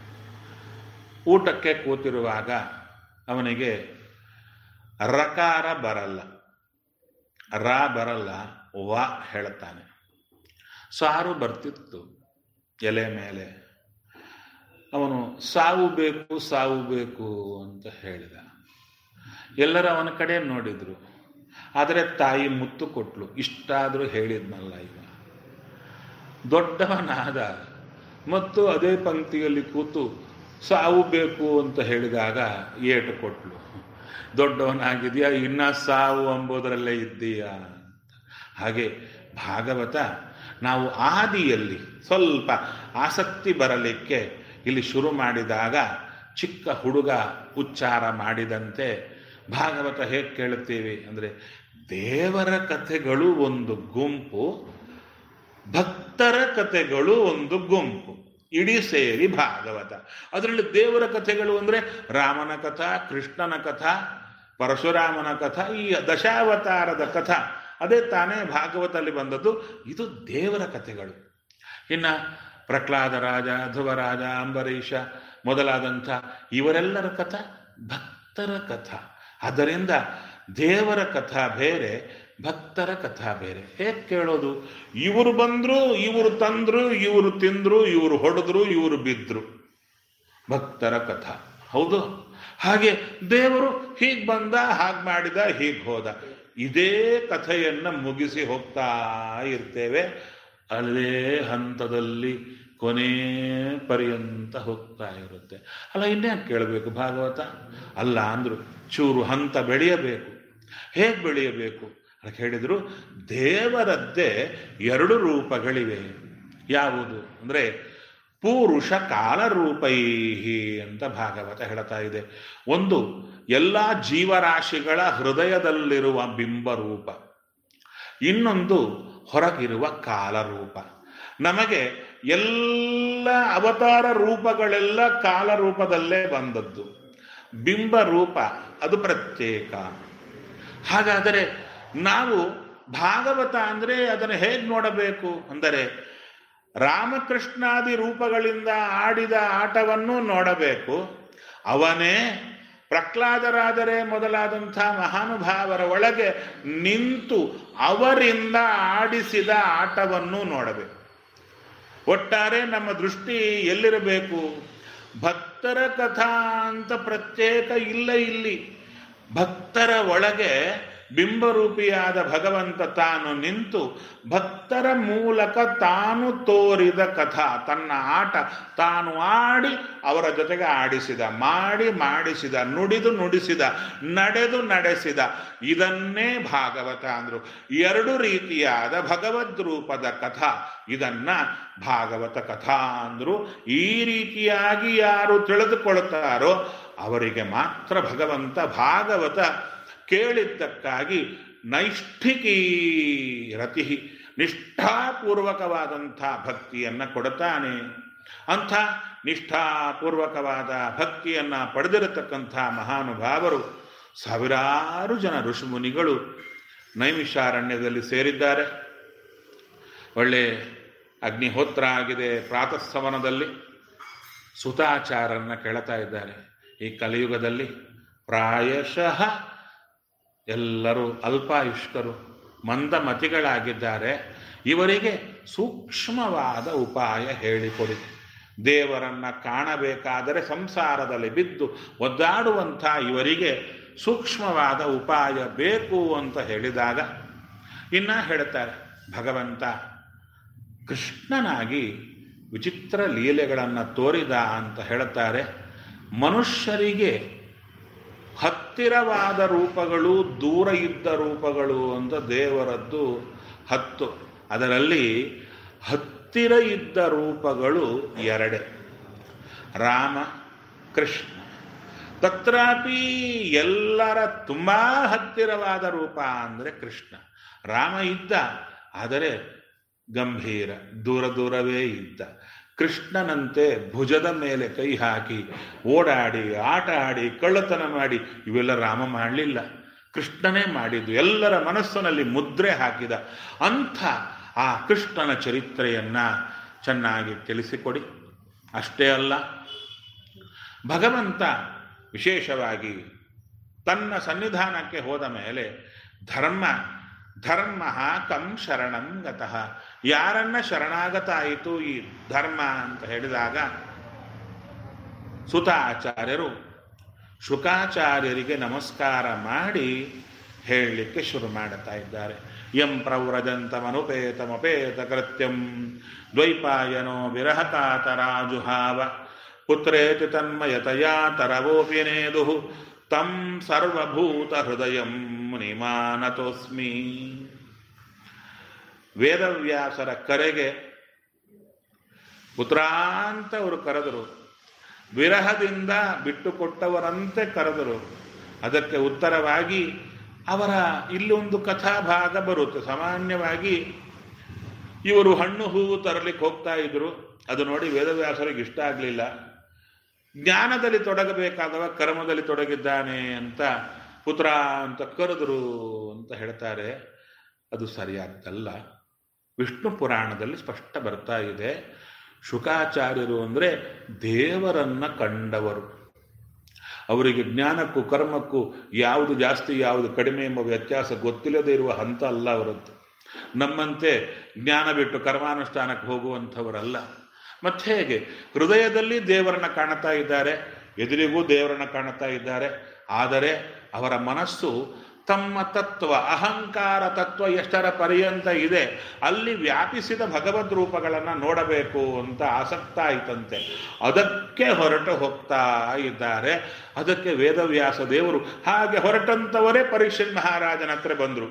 ಊಟಕ್ಕೆ ಕೂತಿರುವಾಗ ಅವನಿಗೆ ರಕಾರ ಬರಲ್ಲ ರ ಬರಲ್ಲ ವ ಹೇಳ್ತಾನೆ ಸಾರು ಬರ್ತಿತ್ತು ಎಲೆ ಮೇಲೆ ಅವನು ಸಾವು ಬೇಕು ಸಾವು ಬೇಕು ಅಂತ ಹೇಳಿದ ಎಲ್ಲರೂ ಅವನ ಕಡೆ ನೋಡಿದ್ರು ಆದರೆ ತಾಯಿ ಮುತ್ತು ಕೊಟ್ಲು ಇಷ್ಟಾದರೂ ಹೇಳಿದ್ನಲ್ಲ ಇವ ದೊಡ್ಡವನಾದ ಮತ್ತು ಅದೇ ಪಂಕ್ತಿಯಲ್ಲಿ ಕೂತು ಸಾವು ಬೇಕು ಅಂತ ಹೇಳಿದಾಗ ಏಟು ಕೊಟ್ಲು ದೊಡ್ಡವನಾಗಿದೆಯಾ ಇನ್ನ ಸಾವು ಎಂಬುದರಲ್ಲೇ ಇದ್ದೀಯಾ ಅಂತ ಹಾಗೆ ಭಾಗವತ ನಾವು ಆದಿಯಲ್ಲಿ ಸ್ವಲ್ಪ ಆಸಕ್ತಿ ಬರಲಿಕ್ಕೆ ಇಲ್ಲಿ ಶುರು ಮಾಡಿದಾಗ ಚಿಕ್ಕ ಹುಡುಗ ಉಚ್ಚಾರ ಮಾಡಿದಂತೆ ಭಾಗವತ ಹೇಗೆ ಕೇಳುತ್ತೀವಿ ಅಂದರೆ ದೇವರ ಕಥೆಗಳು ಒಂದು ಗುಂಪು ಭಕ್ತರ ಕಥೆಗಳು ಒಂದು ಗುಂಪು ಇಡೀ ಸೇರಿ ಭಾಗವತ ಅದರಲ್ಲಿ ದೇವರ ಕಥೆಗಳು ಅಂದರೆ ರಾಮನ ಕಥಾ ಕೃಷ್ಣನ ಕಥಾ ಪರಶುರಾಮನ ಕಥಾ ಈ ದಶಾವತಾರದ ಕಥಾ ಅದೇ ತಾನೇ ಭಾಗವತಲ್ಲಿ ಬಂದದ್ದು ಇದು ದೇವರ ಕಥೆಗಳು ಇನ್ನ ಪ್ರಹ್ಲಾದ ರಾಜ ಧ್ರುವರಾಜ ಅಂಬರೀಷ ಮೊದಲಾದಂಥ ಇವರೆಲ್ಲರ ಕಥಾ ಭಕ್ತರ ಕಥಾ ಆದ್ದರಿಂದ ದೇವರ ಕಥಾ ಬೇರೆ ಭಕ್ತರ ಕಥಾ ಬೇರೆ ಹೇಗೆ ಕೇಳೋದು ಇವರು ಬಂದ್ರು ಇವರು ತಂದ್ರು ಇವರು ತಿಂದ್ರು ಇವರು ಹೊಡೆದ್ರು ಇವರು ಬಿದ್ರು ಭಕ್ತರ ಕಥಾ ಹೌದು ಹಾಗೆ ದೇವರು ಹೀಗೆ ಬಂದ ಹಾಗೆ ಮಾಡಿದ ಹೀಗೆ ಹೋದ ಇದೇ ಕಥೆಯನ್ನ ಮುಗಿಸಿ ಹೋಗ್ತಾ ಇರ್ತೇವೆ ಅಲ್ಲೇ ಹಂತದಲ್ಲಿ ಕೊನೆ ಪರ್ಯಂತ ಹೋಗ್ತಾ ಇರುತ್ತೆ ಅಲ್ಲ ಇನ್ನೇನು ಕೇಳಬೇಕು ಭಾಗವತ ಅಲ್ಲ ಅಂದ್ರು ಚೂರು ಹಂತ ಬೆಳೆಯಬೇಕು ಹೇಗೆ ಬೆಳೆಯಬೇಕು ಅಂತ ಹೇಳಿದ್ರು ದೇವರದ್ದೇ ಎರಡು ರೂಪಗಳಿವೆ ಯಾವುದು ಅಂದರೆ ಪೂರುಷ ಕಾಲರೂಪೈಹಿ ಅಂತ ಭಾಗವತ ಹೇಳ್ತಾ ಇದೆ ಒಂದು ಎಲ್ಲ ಜೀವರಾಶಿಗಳ ಹೃದಯದಲ್ಲಿರುವ ಬಿಂಬರೂಪ ಇನ್ನೊಂದು ಹೊರಗಿರುವ ಕಾಲರೂಪ ನಮಗೆ ಎಲ್ಲ ಅವತಾರ ರೂಪಗಳೆಲ್ಲ ಕಾಲರೂಪದಲ್ಲೇ ಬಂದದ್ದು ಬಿಂಬ ರೂಪ ಅದು ಪ್ರತ್ಯೇಕ ಹಾಗಾದರೆ ನಾವು ಭಾಗವತ ಅಂದರೆ ಅದನ್ನು ಹೇಗೆ ನೋಡಬೇಕು ಅಂದರೆ ರಾಮಕೃಷ್ಣಾದಿ ರೂಪಗಳಿಂದ ಆಡಿದ ಆಟವನ್ನು ನೋಡಬೇಕು ಅವನೇ ಪ್ರಹ್ಲಾದರಾದರೆ ಮೊದಲಾದಂಥ ಮಹಾನುಭಾವರ ಒಳಗೆ ನಿಂತು ಅವರಿಂದ ಆಡಿಸಿದ ಆಟವನ್ನು ನೋಡಬೇಕು ಒಟ್ಟಾರೆ ನಮ್ಮ ದೃಷ್ಟಿ ಎಲ್ಲಿರಬೇಕು ಭಕ್ತರ ಕಥಾ ಅಂತ ಪ್ರತ್ಯೇಕ ಇಲ್ಲ ಇಲ್ಲಿ ಭಕ್ತರ ಒಳಗೆ ಬಿಂಬರೂಪಿಯಾದ ಭಗವಂತ ತಾನು ನಿಂತು ಭಕ್ತರ ಮೂಲಕ ತಾನು ತೋರಿದ ಕಥಾ ತನ್ನ ಆಟ ತಾನು ಆಡಿ ಅವರ ಜೊತೆಗೆ ಆಡಿಸಿದ ಮಾಡಿ ಮಾಡಿಸಿದ ನುಡಿದು ನುಡಿಸಿದ ನಡೆದು ನಡೆಸಿದ ಇದನ್ನೇ ಭಾಗವತ ಅಂದ್ರು ಎರಡು ರೀತಿಯಾದ ಭಗವದ್ ರೂಪದ ಕಥಾ ಇದನ್ನ ಭಾಗವತ ಕಥಾ ಅಂದ್ರು ಈ ರೀತಿಯಾಗಿ ಯಾರು ತಿಳಿದುಕೊಳ್ತಾರೋ ಅವರಿಗೆ ಮಾತ್ರ ಭಗವಂತ ಭಾಗವತ ಕೇಳಿದ್ದಕ್ಕಾಗಿ ನೈಷ್ಠಿಕೀ ರತಿ ನಿಷ್ಠಾಪೂರ್ವಕವಾದಂಥ ಭಕ್ತಿಯನ್ನು ಕೊಡುತ್ತಾನೆ ಅಂಥ ನಿಷ್ಠಾಪೂರ್ವಕವಾದ ಭಕ್ತಿಯನ್ನು ಪಡೆದಿರತಕ್ಕಂಥ ಮಹಾನುಭಾವರು ಸಾವಿರಾರು ಜನ ಋಷಿಮುನಿಗಳು ನೈಮಿಷಾರಣ್ಯದಲ್ಲಿ ಸೇರಿದ್ದಾರೆ ಒಳ್ಳೆ ಅಗ್ನಿಹೋತ್ರ ಆಗಿದೆ ಪ್ರಾತಃಸವನದಲ್ಲಿ ಸುತಾಚಾರನ್ನ ಕೇಳ್ತಾ ಇದ್ದಾರೆ ಈ ಕಲಿಯುಗದಲ್ಲಿ ಪ್ರಾಯಶಃ ಎಲ್ಲರೂ ಅಲ್ಪಾಯುಷ್ಕರು ಮಂದಮತಿಗಳಾಗಿದ್ದಾರೆ ಇವರಿಗೆ ಸೂಕ್ಷ್ಮವಾದ ಉಪಾಯ ಹೇಳಿಕೊಡಿ ದೇವರನ್ನ ಕಾಣಬೇಕಾದರೆ ಸಂಸಾರದಲ್ಲಿ ಬಿದ್ದು ಒದ್ದಾಡುವಂಥ ಇವರಿಗೆ ಸೂಕ್ಷ್ಮವಾದ ಉಪಾಯ ಬೇಕು ಅಂತ ಹೇಳಿದಾಗ ಇನ್ನ ಹೇಳ್ತಾರೆ ಭಗವಂತ ಕೃಷ್ಣನಾಗಿ ವಿಚಿತ್ರ ಲೀಲೆಗಳನ್ನು ತೋರಿದ ಅಂತ ಹೇಳುತ್ತಾರೆ ಮನುಷ್ಯರಿಗೆ ಹತ್ತಿರವಾದ ರೂಪಗಳು ದೂರ ಇದ್ದ ರೂಪಗಳು ಅಂತ ದೇವರದ್ದು ಹತ್ತು ಅದರಲ್ಲಿ ಹತ್ತಿರ ಇದ್ದ ರೂಪಗಳು ಎರಡೇ ರಾಮ ಕೃಷ್ಣ ತತ್ರಾಪಿ ಎಲ್ಲರ ತುಂಬ ಹತ್ತಿರವಾದ ರೂಪ ಅಂದರೆ ಕೃಷ್ಣ ರಾಮ ಇದ್ದ ಆದರೆ ಗಂಭೀರ ದೂರ ದೂರವೇ ಇದ್ದ ಕೃಷ್ಣನಂತೆ ಭುಜದ ಮೇಲೆ ಕೈ ಹಾಕಿ ಓಡಾಡಿ ಆಟ ಆಡಿ ಕಳ್ಳತನ ಮಾಡಿ ಇವೆಲ್ಲ ರಾಮ ಮಾಡಲಿಲ್ಲ ಕೃಷ್ಣನೇ ಮಾಡಿದ್ದು ಎಲ್ಲರ ಮನಸ್ಸಿನಲ್ಲಿ ಮುದ್ರೆ ಹಾಕಿದ ಅಂಥ ಆ ಕೃಷ್ಣನ ಚರಿತ್ರೆಯನ್ನ ಚೆನ್ನಾಗಿ ತಿಳಿಸಿಕೊಡಿ ಅಷ್ಟೇ ಅಲ್ಲ ಭಗವಂತ ವಿಶೇಷವಾಗಿ ತನ್ನ ಸನ್ನಿಧಾನಕ್ಕೆ ಹೋದ ಮೇಲೆ ಧರ್ಮ ಧರ್ಮ ಕಂ ಶರಣಂ ಗತಃ ಯಾರನ್ನ ಶರಣಾಗತ ಆಯಿತು ಈ ಧರ್ಮ ಅಂತ ಹೇಳಿದಾಗ ಸುತಾಚಾರ್ಯರು ಶುಕಾಚಾರ್ಯರಿಗೆ ನಮಸ್ಕಾರ ಮಾಡಿ ಹೇಳಲಿಕ್ಕೆ ಶುರು ಮಾಡುತ್ತಾ ಇದ್ದಾರೆ ಯಂ ಪ್ರವ್ರಜಂತಮನುಪೇತಮಪೇತ ಕೃತ್ಯಂ ದ್ವೈಪಾಯನೋ ವಿರಹಕಾತರಾಜುಹಾವ ಪುತ್ರೇತಿ ತನ್ಮಯತಯಾ ತರವೋಪ್ಯನೇದು ತಂ ಸರ್ವಭೂತ ಹೃದಯಂ ಮುನಿಮಾನತೋಸ್ಮಿ ವೇದವ್ಯಾಸರ ಕರೆಗೆ ಪುತ್ರಾಂತ ಅವರು ಕರೆದರು ವಿರಹದಿಂದ ಬಿಟ್ಟುಕೊಟ್ಟವರಂತೆ ಕರೆದರು ಅದಕ್ಕೆ ಉತ್ತರವಾಗಿ ಅವರ ಇಲ್ಲೊಂದು ಕಥಾಭಾಗ ಬರುತ್ತೆ ಸಾಮಾನ್ಯವಾಗಿ ಇವರು ಹಣ್ಣು ಹೂವು ತರಲಿಕ್ಕೆ ಹೋಗ್ತಾ ಇದ್ರು ಅದು ನೋಡಿ ವೇದವ್ಯಾಸರಿಗೆ ಇಷ್ಟ ಆಗಲಿಲ್ಲ ಜ್ಞಾನದಲ್ಲಿ ತೊಡಗಬೇಕಾದವ ಕರ್ಮದಲ್ಲಿ ತೊಡಗಿದ್ದಾನೆ ಅಂತ ಪುತ್ರ ಅಂತ ಕರೆದರು ಅಂತ ಹೇಳ್ತಾರೆ ಅದು ಸರಿಯಾದ್ದಲ್ಲ ವಿಷ್ಣು ಪುರಾಣದಲ್ಲಿ ಸ್ಪಷ್ಟ ಬರ್ತಾ ಇದೆ ಶುಕಾಚಾರ್ಯರು ಅಂದರೆ ದೇವರನ್ನ ಕಂಡವರು ಅವರಿಗೆ ಜ್ಞಾನಕ್ಕೂ ಕರ್ಮಕ್ಕೂ ಯಾವುದು ಜಾಸ್ತಿ ಯಾವುದು ಕಡಿಮೆ ಎಂಬ ವ್ಯತ್ಯಾಸ ಗೊತ್ತಿಲ್ಲದೆ ಇರುವ ಹಂತ ಅಲ್ಲ ಅವರದ್ದು ನಮ್ಮಂತೆ ಜ್ಞಾನ ಬಿಟ್ಟು ಕರ್ಮಾನುಷ್ಠಾನಕ್ಕೆ ಹೋಗುವಂಥವರಲ್ಲ ಮತ್ತೆ ಹೇಗೆ ಹೃದಯದಲ್ಲಿ ದೇವರನ್ನ ಕಾಣುತ್ತಾ ಇದ್ದಾರೆ ಎದುರಿಗೂ ದೇವರನ್ನ ಕಾಣುತ್ತಾ ಇದ್ದಾರೆ ಆದರೆ ಅವರ ಮನಸ್ಸು ತಮ್ಮ ತತ್ವ ಅಹಂಕಾರ ತತ್ವ ಎಷ್ಟರ ಪರ್ಯಂತ ಇದೆ ಅಲ್ಲಿ ವ್ಯಾಪಿಸಿದ ಭಗವದ್ ರೂಪಗಳನ್ನು ನೋಡಬೇಕು ಅಂತ ಆಸಕ್ತ ಆಯ್ತಂತೆ ಅದಕ್ಕೆ ಹೊರಟು ಹೋಗ್ತಾ ಇದ್ದಾರೆ ಅದಕ್ಕೆ ವೇದವ್ಯಾಸ ದೇವರು ಹಾಗೆ ಹೊರಟಂತವರೇ ಪರೀಕ್ಷಿತ್ ಮಹಾರಾಜನ ಹತ್ರ ಬಂದರು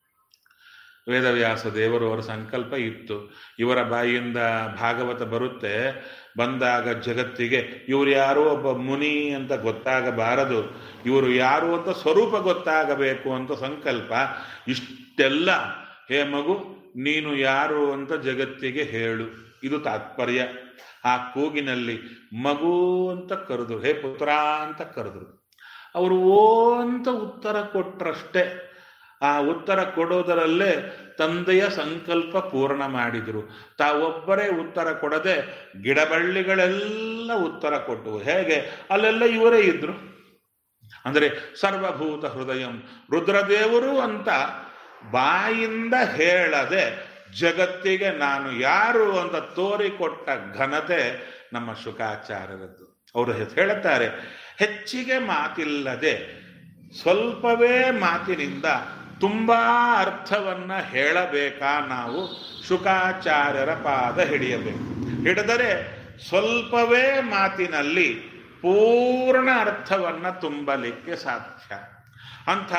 ವೇದವ್ಯಾಸ ದೇವರು ಅವರ ಸಂಕಲ್ಪ ಇತ್ತು ಇವರ ಬಾಯಿಯಿಂದ ಭಾಗವತ ಬರುತ್ತೆ ಬಂದಾಗ ಜಗತ್ತಿಗೆ ಇವರು ಯಾರೋ ಒಬ್ಬ ಮುನಿ ಅಂತ ಗೊತ್ತಾಗಬಾರದು ಇವರು ಯಾರು ಅಂತ ಸ್ವರೂಪ ಗೊತ್ತಾಗಬೇಕು ಅಂತ ಸಂಕಲ್ಪ ಇಷ್ಟೆಲ್ಲ ಹೇ ಮಗು ನೀನು ಯಾರು ಅಂತ ಜಗತ್ತಿಗೆ ಹೇಳು ಇದು ತಾತ್ಪರ್ಯ ಆ ಕೂಗಿನಲ್ಲಿ ಮಗು ಅಂತ ಕರೆದ್ರು ಹೇ ಪುತ್ರ ಅಂತ ಕರೆದ್ರು ಅವರು ಓ ಅಂತ ಉತ್ತರ ಕೊಟ್ರಷ್ಟೇ ಆ ಉತ್ತರ ಕೊಡೋದರಲ್ಲೇ ತಂದೆಯ ಸಂಕಲ್ಪ ಪೂರ್ಣ ಮಾಡಿದರು ತಾವೊಬ್ಬರೇ ಉತ್ತರ ಕೊಡದೆ ಗಿಡಬಳ್ಳಿಗಳೆಲ್ಲ ಉತ್ತರ ಕೊಟ್ಟವು ಹೇಗೆ ಅಲ್ಲೆಲ್ಲ ಇವರೇ ಇದ್ರು ಅಂದರೆ ಸರ್ವಭೂತ ಹೃದಯಂ ರುದ್ರದೇವರು ಅಂತ ಬಾಯಿಂದ ಹೇಳದೆ ಜಗತ್ತಿಗೆ ನಾನು ಯಾರು ಅಂತ ತೋರಿಕೊಟ್ಟ ಘನತೆ ನಮ್ಮ ಶುಕಾಚಾರ್ಯರದ್ದು ಅವರು ಹೇಳುತ್ತಾರೆ ಹೆಚ್ಚಿಗೆ ಮಾತಿಲ್ಲದೆ ಸ್ವಲ್ಪವೇ ಮಾತಿನಿಂದ ತುಂಬಾ ಅರ್ಥವನ್ನ ಹೇಳಬೇಕಾ ನಾವು ಶುಕಾಚಾರ್ಯರ ಪಾದ ಹಿಡಿಯಬೇಕು ಹಿಡಿದರೆ ಸ್ವಲ್ಪವೇ ಮಾತಿನಲ್ಲಿ ಪೂರ್ಣ ಅರ್ಥವನ್ನ ತುಂಬಲಿಕ್ಕೆ ಸಾಧ್ಯ ಅಂಥ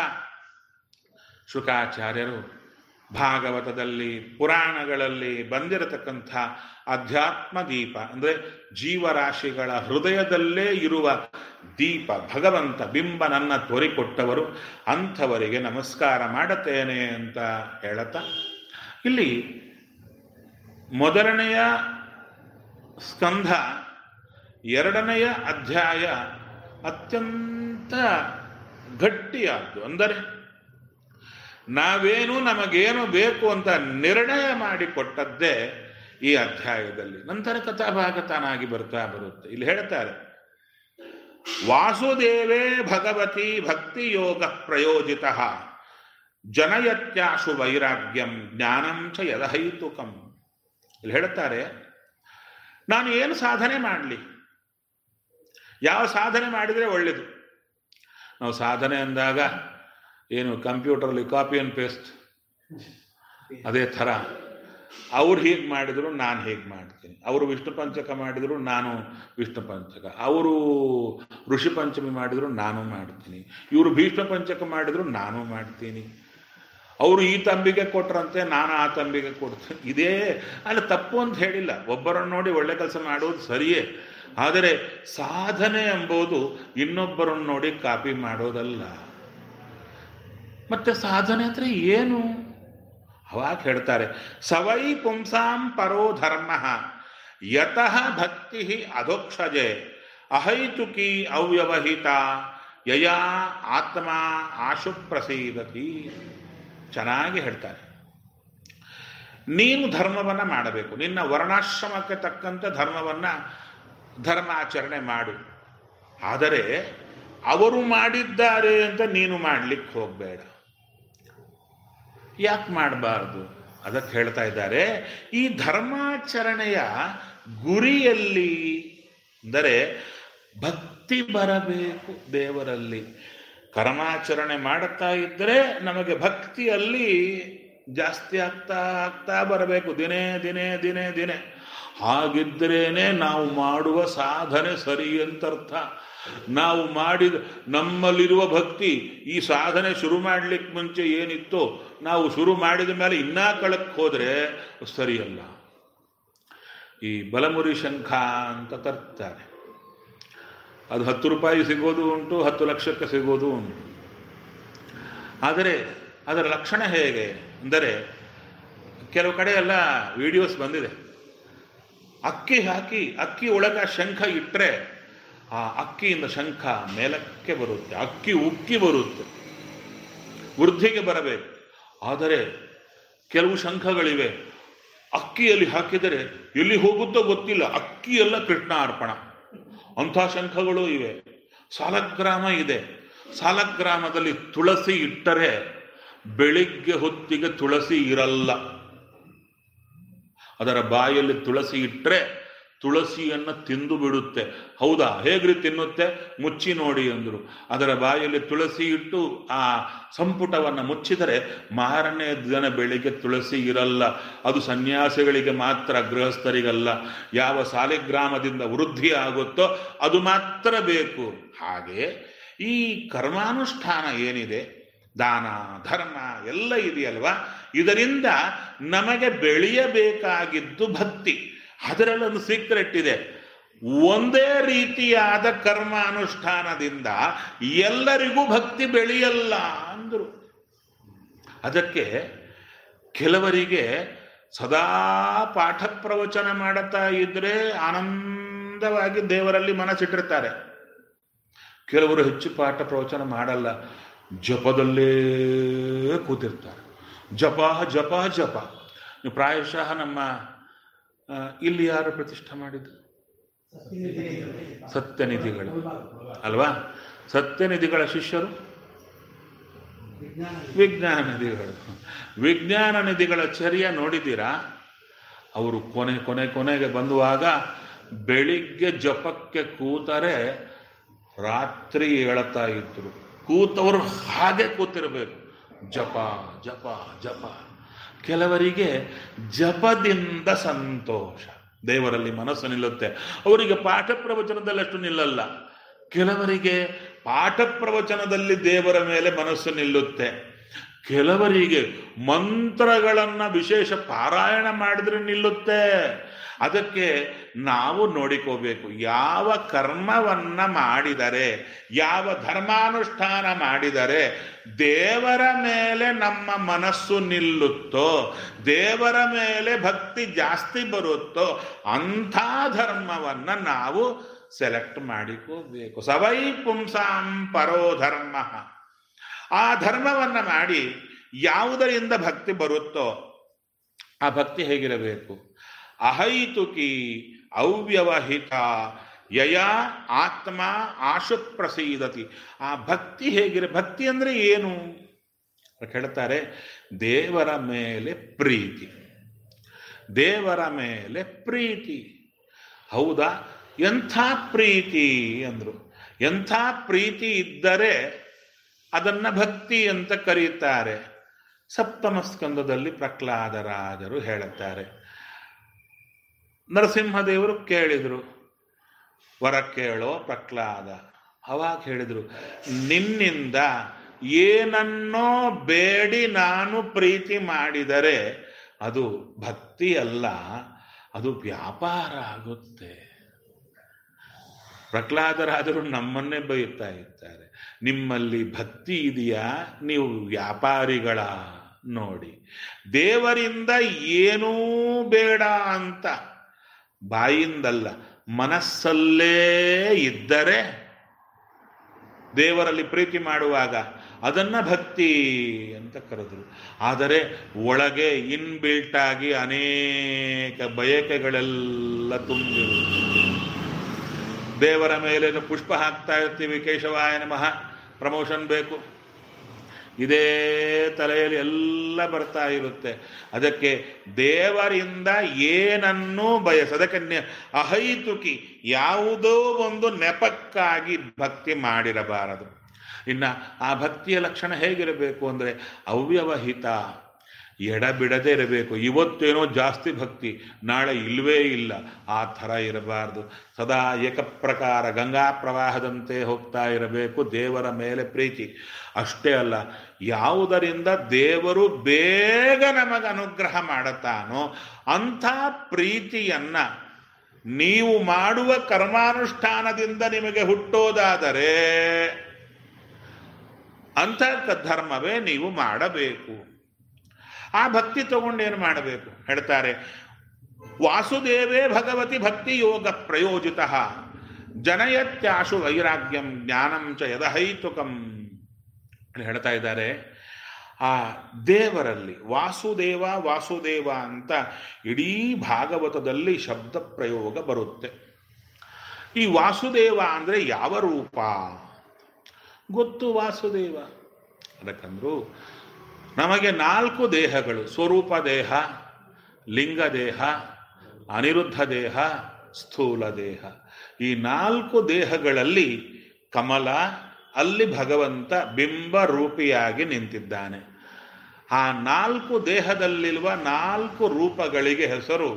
ಶುಕಾಚಾರ್ಯರು ಭಾಗವತದಲ್ಲಿ ಪುರಾಣಗಳಲ್ಲಿ ಬಂದಿರತಕ್ಕಂಥ ಅಧ್ಯಾತ್ಮ ದೀಪ ಅಂದರೆ ಜೀವರಾಶಿಗಳ ಹೃದಯದಲ್ಲೇ ಇರುವ ದೀಪ ಭಗವಂತ ಬಿಂಬ ನನ್ನ ತೋರಿಕೊಟ್ಟವರು ಅಂಥವರಿಗೆ ನಮಸ್ಕಾರ ಮಾಡುತ್ತೇನೆ ಅಂತ ಹೇಳುತ್ತಾ ಇಲ್ಲಿ ಮೊದಲನೆಯ ಸ್ಕಂಧ ಎರಡನೆಯ ಅಧ್ಯಾಯ ಅತ್ಯಂತ ಗಟ್ಟಿಯಾದ್ದು ಅಂದರೆ ನಾವೇನು ನಮಗೇನು ಬೇಕು ಅಂತ ನಿರ್ಣಯ ಮಾಡಿಕೊಟ್ಟದ್ದೇ ಈ ಅಧ್ಯಾಯದಲ್ಲಿ ನಂತರ ಕಥಾಭಾಗ ತಾನಾಗಿ ಬರ್ತಾ ಬರುತ್ತೆ ಇಲ್ಲಿ ಹೇಳ್ತಾರೆ ವಾಸುದೇವೇ ಭಗವತಿ ಭಕ್ತಿ ಯೋಗ ಪ್ರಯೋಜಿತ ಜನಯತ್ಯಾಶು ವೈರಾಗ್ಯಂ ಜ್ಞಾನಂ ಚ ಯದಹೈತುಕಂ ಇಲ್ಲಿ ಹೇಳ್ತಾರೆ ನಾನು ಏನು ಸಾಧನೆ ಮಾಡಲಿ ಯಾವ ಸಾಧನೆ ಮಾಡಿದರೆ ಒಳ್ಳೆಯದು ನಾವು ಸಾಧನೆ ಅಂದಾಗ ಏನು ಕಂಪ್ಯೂಟರ್ಲಿ ಕಾಪಿ ಆ್ಯಂಡ್ ಪೇಸ್ಟ್ ಅದೇ ಥರ ಅವ್ರು ಹೀಗೆ ಮಾಡಿದ್ರು ನಾನು ಹೇಗೆ ಮಾಡ್ತೀನಿ ಅವರು ವಿಷ್ಣು ಪಂಚಕ ಮಾಡಿದ್ರು ನಾನು ವಿಷ್ಣು ಪಂಚಕ ಅವರು ಋಷಿ ಪಂಚಮಿ ಮಾಡಿದ್ರು ನಾನು ಮಾಡ್ತೀನಿ ಇವರು ಭೀಷ್ಮ ಪಂಚಕ ಮಾಡಿದ್ರು ನಾನು ಮಾಡ್ತೀನಿ ಅವರು ಈ ತಂಬಿಗೆ ಕೊಟ್ರಂತೆ ನಾನು ಆ ತಂಬಿಗೆ ಕೊಡ್ತೀನಿ ಇದೇ ಅಲ್ಲಿ ತಪ್ಪು ಅಂತ ಹೇಳಿಲ್ಲ ಒಬ್ಬರನ್ನು ನೋಡಿ ಒಳ್ಳೆ ಕೆಲಸ ಮಾಡೋದು ಸರಿಯೇ ಆದರೆ ಸಾಧನೆ ಎಂಬುದು ಇನ್ನೊಬ್ಬರನ್ನು ನೋಡಿ ಕಾಪಿ ಮಾಡೋದಲ್ಲ ಮತ್ತೆ ಸಾಧನೆ ಅಂದ್ರೆ ಏನು ಅವಾಗ ಹೇಳ್ತಾರೆ ಸವೈ ಪುಂಸಾಂ ಪರೋ ಧರ್ಮ ಯತಃ ಭಕ್ತಿ ಅಧೋಕ್ಷಜೆ ಅಹೈತುಕಿ ಅವ್ಯವಹಿತ ಯಯಾ ಆತ್ಮ ಆಶು ಪ್ರಸೀದತಿ ಚೆನ್ನಾಗಿ ಹೇಳ್ತಾರೆ ನೀನು ಧರ್ಮವನ್ನ ಮಾಡಬೇಕು ನಿನ್ನ ವರ್ಣಾಶ್ರಮಕ್ಕೆ ತಕ್ಕಂತೆ ಧರ್ಮವನ್ನ ಧರ್ಮಾಚರಣೆ ಮಾಡು ಆದರೆ ಅವರು ಮಾಡಿದ್ದಾರೆ ಅಂತ ನೀನು ಮಾಡ್ಲಿಕ್ಕೆ ಹೋಗಬೇಡ ಯಾಕೆ ಮಾಡಬಾರ್ದು ಅದಕ್ಕೆ ಹೇಳ್ತಾ ಇದ್ದಾರೆ ಈ ಧರ್ಮಾಚರಣೆಯ ಗುರಿಯಲ್ಲಿ ಅಂದರೆ ಭಕ್ತಿ ಬರಬೇಕು ದೇವರಲ್ಲಿ ಕರ್ಮಾಚರಣೆ ಮಾಡುತ್ತಾ ಇದ್ದರೆ ನಮಗೆ ಭಕ್ತಿಯಲ್ಲಿ ಜಾಸ್ತಿ ಆಗ್ತಾ ಆಗ್ತಾ ಬರಬೇಕು ದಿನೇ ದಿನೇ ದಿನೇ ದಿನೇ ಹಾಗಿದ್ದರೇನೆ ನಾವು ಮಾಡುವ ಸಾಧನೆ ಸರಿ ಅಂತರ್ಥ ನಾವು ಮಾಡಿದ ನಮ್ಮಲ್ಲಿರುವ ಭಕ್ತಿ ಈ ಸಾಧನೆ ಶುರು ಮಾಡ್ಲಿಕ್ಕೆ ಮುಂಚೆ ಏನಿತ್ತೋ ನಾವು ಶುರು ಮಾಡಿದ ಮೇಲೆ ಇನ್ನೂ ಕಳಕ್ಕೆ ಹೋದರೆ ಸರಿಯಲ್ಲ ಈ ಬಲಮುರಿ ಶಂಖ ಅಂತ ತರ್ತಾರೆ ಅದು ಹತ್ತು ರೂಪಾಯಿ ಸಿಗೋದು ಉಂಟು ಹತ್ತು ಲಕ್ಷಕ್ಕೆ ಸಿಗೋದು ಉಂಟು ಆದರೆ ಅದರ ಲಕ್ಷಣ ಹೇಗೆ ಅಂದರೆ ಕೆಲವು ಕಡೆ ಎಲ್ಲ ವಿಡಿಯೋಸ್ ಬಂದಿದೆ ಅಕ್ಕಿ ಹಾಕಿ ಅಕ್ಕಿ ಒಳಗೆ ಶಂಖ ಇಟ್ಟರೆ ಆ ಅಕ್ಕಿಯಿಂದ ಶಂಖ ಮೇಲಕ್ಕೆ ಬರುತ್ತೆ ಅಕ್ಕಿ ಉಕ್ಕಿ ಬರುತ್ತೆ ವೃದ್ಧಿಗೆ ಬರಬೇಕು ಆದರೆ ಕೆಲವು ಶಂಖಗಳಿವೆ ಅಕ್ಕಿಯಲ್ಲಿ ಹಾಕಿದರೆ ಎಲ್ಲಿ ಹೋಗುತ್ತೋ ಗೊತ್ತಿಲ್ಲ ಅಕ್ಕಿಯೆಲ್ಲ ಕೃಷ್ಣ ಅರ್ಪಣ ಅಂಥ ಶಂಖಗಳು ಇವೆ ಸಾಲಗ್ರಾಮ ಇದೆ ಸಾಲಗ್ರಾಮದಲ್ಲಿ ತುಳಸಿ ಇಟ್ಟರೆ ಬೆಳಿಗ್ಗೆ ಹೊತ್ತಿಗೆ ತುಳಸಿ ಇರಲ್ಲ ಅದರ ಬಾಯಲ್ಲಿ ತುಳಸಿ ಇಟ್ಟರೆ ತುಳಸಿಯನ್ನು ತಿಂದು ಬಿಡುತ್ತೆ ಹೌದಾ ಹೇಗ್ರಿ ತಿನ್ನುತ್ತೆ ಮುಚ್ಚಿ ನೋಡಿ ಅಂದರು ಅದರ ಬಾಯಲ್ಲಿ ತುಳಸಿ ಇಟ್ಟು ಆ ಸಂಪುಟವನ್ನು ಮುಚ್ಚಿದರೆ ಮಾರನೇ ದಿನ ಬೆಳಿಗ್ಗೆ ತುಳಸಿ ಇರಲ್ಲ ಅದು ಸನ್ಯಾಸಿಗಳಿಗೆ ಮಾತ್ರ ಗೃಹಸ್ಥರಿಗಲ್ಲ ಯಾವ ಸಾಲಿಗ್ರಾಮದಿಂದ ವೃದ್ಧಿ ಆಗುತ್ತೋ ಅದು ಮಾತ್ರ ಬೇಕು ಹಾಗೆ ಈ ಕರ್ಮಾನುಷ್ಠಾನ ಏನಿದೆ ದಾನ ಧರ್ಮ ಎಲ್ಲ ಇದೆಯಲ್ವಾ ಇದರಿಂದ ನಮಗೆ ಬೆಳೆಯಬೇಕಾಗಿದ್ದು ಭಕ್ತಿ ಅದರಲ್ಲೊಂದು ಸೀಕ್ರೆಟ್ ಇದೆ ಒಂದೇ ರೀತಿಯಾದ ಕರ್ಮ ಅನುಷ್ಠಾನದಿಂದ ಎಲ್ಲರಿಗೂ ಭಕ್ತಿ ಬೆಳೆಯಲ್ಲ ಅಂದರು ಅದಕ್ಕೆ ಕೆಲವರಿಗೆ ಸದಾ ಪಾಠ ಪ್ರವಚನ ಮಾಡುತ್ತಾ ಇದ್ರೆ ಆನಂದವಾಗಿ ದೇವರಲ್ಲಿ ಮನಸ್ಸಿಟ್ಟಿರ್ತಾರೆ ಕೆಲವರು ಹೆಚ್ಚು ಪಾಠ ಪ್ರವಚನ ಮಾಡಲ್ಲ ಜಪದಲ್ಲೇ ಕೂತಿರ್ತಾರೆ ಜಪ ಜಪ ಜಪ ನೀವು ಪ್ರಾಯಶಃ ನಮ್ಮ ಆ, ಇಲ್ಲಿ ಯಾರು ಪ್ರತಿಷ್ಠೆ ಮಾಡಿದ್ದು ಸತ್ಯನಿಧಿಗಳು ಅಲ್ವಾ ಸತ್ಯನಿಧಿಗಳ ಶಿಷ್ಯರು ವಿಜ್ಞಾನ ನಿಧಿಗಳು ವಿಜ್ಞಾನ ನಿಧಿಗಳ ಚರ್ಯ ನೋಡಿದ್ದೀರಾ ಅವರು ಕೊನೆ ಕೊನೆ ಕೊನೆಗೆ ಬಂದುವಾಗ ಬೆಳಿಗ್ಗೆ ಜಪಕ್ಕೆ ಕೂತರೆ ರಾತ್ರಿ ಏಳತಾ ಇದ್ರು ಕೂತವರು ಹಾಗೆ ಕೂತಿರಬೇಕು ಜಪ ಜಪ ಜಪ ಕೆಲವರಿಗೆ ಜಪದಿಂದ ಸಂತೋಷ ದೇವರಲ್ಲಿ ಮನಸ್ಸು ನಿಲ್ಲುತ್ತೆ ಅವರಿಗೆ ಪಾಠ ಪ್ರವಚನದಲ್ಲಿ ಅಷ್ಟು ನಿಲ್ಲಲ್ಲ ಕೆಲವರಿಗೆ ಪಾಠ ಪ್ರವಚನದಲ್ಲಿ ದೇವರ ಮೇಲೆ ಮನಸ್ಸು ನಿಲ್ಲುತ್ತೆ ಕೆಲವರಿಗೆ ಮಂತ್ರಗಳನ್ನ ವಿಶೇಷ ಪಾರಾಯಣ ಮಾಡಿದ್ರೆ ನಿಲ್ಲುತ್ತೆ ಅದಕ್ಕೆ ನಾವು ನೋಡಿಕೋಬೇಕು ಯಾವ ಕರ್ಮವನ್ನ ಮಾಡಿದರೆ ಯಾವ ಧರ್ಮಾನುಷ್ಠಾನ ಮಾಡಿದರೆ ದೇವರ ಮೇಲೆ ನಮ್ಮ ಮನಸ್ಸು ನಿಲ್ಲುತ್ತೋ ದೇವರ ಮೇಲೆ ಭಕ್ತಿ ಜಾಸ್ತಿ ಬರುತ್ತೋ ಅಂಥ ಧರ್ಮವನ್ನ ನಾವು ಸೆಲೆಕ್ಟ್ ಮಾಡಿಕೋಬೇಕು ಸವೈ ಪುಂಸಾಂ ಪರೋ ಧರ್ಮ ಆ ಧರ್ಮವನ್ನ ಮಾಡಿ ಯಾವುದರಿಂದ ಭಕ್ತಿ ಬರುತ್ತೋ ಆ ಭಕ್ತಿ ಹೇಗಿರಬೇಕು ಅಹೈತುಕಿ ಅವ್ಯವಹಿತ ಯಯ ಆತ್ಮ ಆಶು ಪ್ರಸೀದತಿ ಆ ಭಕ್ತಿ ಹೇಗಿರ ಭಕ್ತಿ ಅಂದ್ರೆ ಏನು ಹೇಳ್ತಾರೆ ದೇವರ ಮೇಲೆ ಪ್ರೀತಿ ದೇವರ ಮೇಲೆ ಪ್ರೀತಿ ಹೌದಾ ಎಂಥ ಪ್ರೀತಿ ಅಂದ್ರು ಎಂಥ ಪ್ರೀತಿ ಇದ್ದರೆ ಅದನ್ನ ಭಕ್ತಿ ಅಂತ ಕರೀತಾರೆ ಸಪ್ತಮ ಸ್ಕಂದದಲ್ಲಿ ಪ್ರಹ್ಲಾದರಾಜರು ಹೇಳುತ್ತಾರೆ ನರಸಿಂಹದೇವರು ಕೇಳಿದರು ವರ ಕೇಳೋ ಪ್ರಹ್ಲಾದ ಅವಾಗ ಹೇಳಿದರು ನಿನ್ನಿಂದ ಏನನ್ನೋ ಬೇಡಿ ನಾನು ಪ್ರೀತಿ ಮಾಡಿದರೆ ಅದು ಭಕ್ತಿ ಅಲ್ಲ ಅದು ವ್ಯಾಪಾರ ಆಗುತ್ತೆ ಪ್ರಹ್ಲಾದರಾದರು ನಮ್ಮನ್ನೇ ಬೈಯುತ್ತಾ ಇರ್ತಾರೆ ನಿಮ್ಮಲ್ಲಿ ಭಕ್ತಿ ಇದೆಯಾ ನೀವು ವ್ಯಾಪಾರಿಗಳ ನೋಡಿ ದೇವರಿಂದ ಏನೂ ಬೇಡ ಅಂತ ಬಾಯಿಂದಲ್ಲ ಮನಸ್ಸಲ್ಲೇ ಇದ್ದರೆ ದೇವರಲ್ಲಿ ಪ್ರೀತಿ ಮಾಡುವಾಗ ಅದನ್ನ ಭಕ್ತಿ ಅಂತ ಕರೆದ್ರು ಆದರೆ ಒಳಗೆ ಇನ್ಬಿಲ್ಟ್ ಆಗಿ ಅನೇಕ ಬಯಕೆಗಳೆಲ್ಲ ತುಂಬಿರುತ್ತೆ ದೇವರ ಮೇಲೆ ಪುಷ್ಪ ಹಾಕ್ತಾ ಇರ್ತೀವಿ ಕೇಶವಾಯ ನಮಃ ಪ್ರಮೋಷನ್ ಬೇಕು ಇದೇ ತಲೆಯಲ್ಲಿ ಎಲ್ಲ ಬರ್ತಾ ಇರುತ್ತೆ ಅದಕ್ಕೆ ದೇವರಿಂದ ಏನನ್ನೂ ಬಯಸ ಅದಕ್ಕೆ ನೆ- ಅಹೈತುಕಿ ಯಾವುದೋ ಒಂದು ನೆಪಕ್ಕಾಗಿ ಭಕ್ತಿ ಮಾಡಿರಬಾರದು ಇನ್ನ ಆ ಭಕ್ತಿಯ ಲಕ್ಷಣ ಹೇಗಿರಬೇಕು ಅಂದ್ರೆ ಅವ್ಯವಹಿತ ಎಡಬಿಡದೆ ಇರಬೇಕು ಇವತ್ತೇನೋ ಜಾಸ್ತಿ ಭಕ್ತಿ ನಾಳೆ ಇಲ್ವೇ ಇಲ್ಲ ಆ ಥರ ಇರಬಾರ್ದು ಸದಾ ಏಕಪ್ರಕಾರ ಗಂಗಾ ಪ್ರವಾಹದಂತೆ ಹೋಗ್ತಾ ಇರಬೇಕು ದೇವರ ಮೇಲೆ ಪ್ರೀತಿ ಅಷ್ಟೇ ಅಲ್ಲ ಯಾವುದರಿಂದ ದೇವರು ಬೇಗ ನಮಗೆ ಅನುಗ್ರಹ ಮಾಡುತ್ತಾನೋ ಅಂಥ ಪ್ರೀತಿಯನ್ನ ನೀವು ಮಾಡುವ ಕರ್ಮಾನುಷ್ಠಾನದಿಂದ ನಿಮಗೆ ಹುಟ್ಟೋದಾದರೆ ಅಂಥ ಧರ್ಮವೇ ನೀವು ಮಾಡಬೇಕು ಆ ಭಕ್ತಿ ತಗೊಂಡೇನು ಮಾಡಬೇಕು ಹೇಳ್ತಾರೆ ವಾಸುದೇವೇ ಭಗವತಿ ಭಕ್ತಿ ಯೋಗ ಪ್ರಯೋಜಿತ ಜನಯತ್ಯಾಶು ವೈರಾಗ್ಯಂ ಜ್ಞಾನಂ ಚ ಯದಹೈತುಕಂ ಅಲ್ಲಿ ಹೇಳ್ತಾ ಇದ್ದಾರೆ ಆ ದೇವರಲ್ಲಿ ವಾಸುದೇವ ವಾಸುದೇವ ಅಂತ ಇಡೀ ಭಾಗವತದಲ್ಲಿ ಶಬ್ದ ಪ್ರಯೋಗ ಬರುತ್ತೆ ಈ ವಾಸುದೇವ ಅಂದ್ರೆ ಯಾವ ರೂಪ ಗೊತ್ತು ವಾಸುದೇವ ಅದಕ್ಕಂದ್ರು ನಮಗೆ ನಾಲ್ಕು ದೇಹಗಳು ಸ್ವರೂಪ ದೇಹ ಲಿಂಗ ದೇಹ ಅನಿರುದ್ಧ ದೇಹ ಸ್ಥೂಲ ದೇಹ ಈ ನಾಲ್ಕು ದೇಹಗಳಲ್ಲಿ ಕಮಲ ಅಲ್ಲಿ ಭಗವಂತ ಬಿಂಬ ರೂಪಿಯಾಗಿ ನಿಂತಿದ್ದಾನೆ ಆ ನಾಲ್ಕು ದೇಹದಲ್ಲಿರುವ ನಾಲ್ಕು ರೂಪಗಳಿಗೆ ಹೆಸರು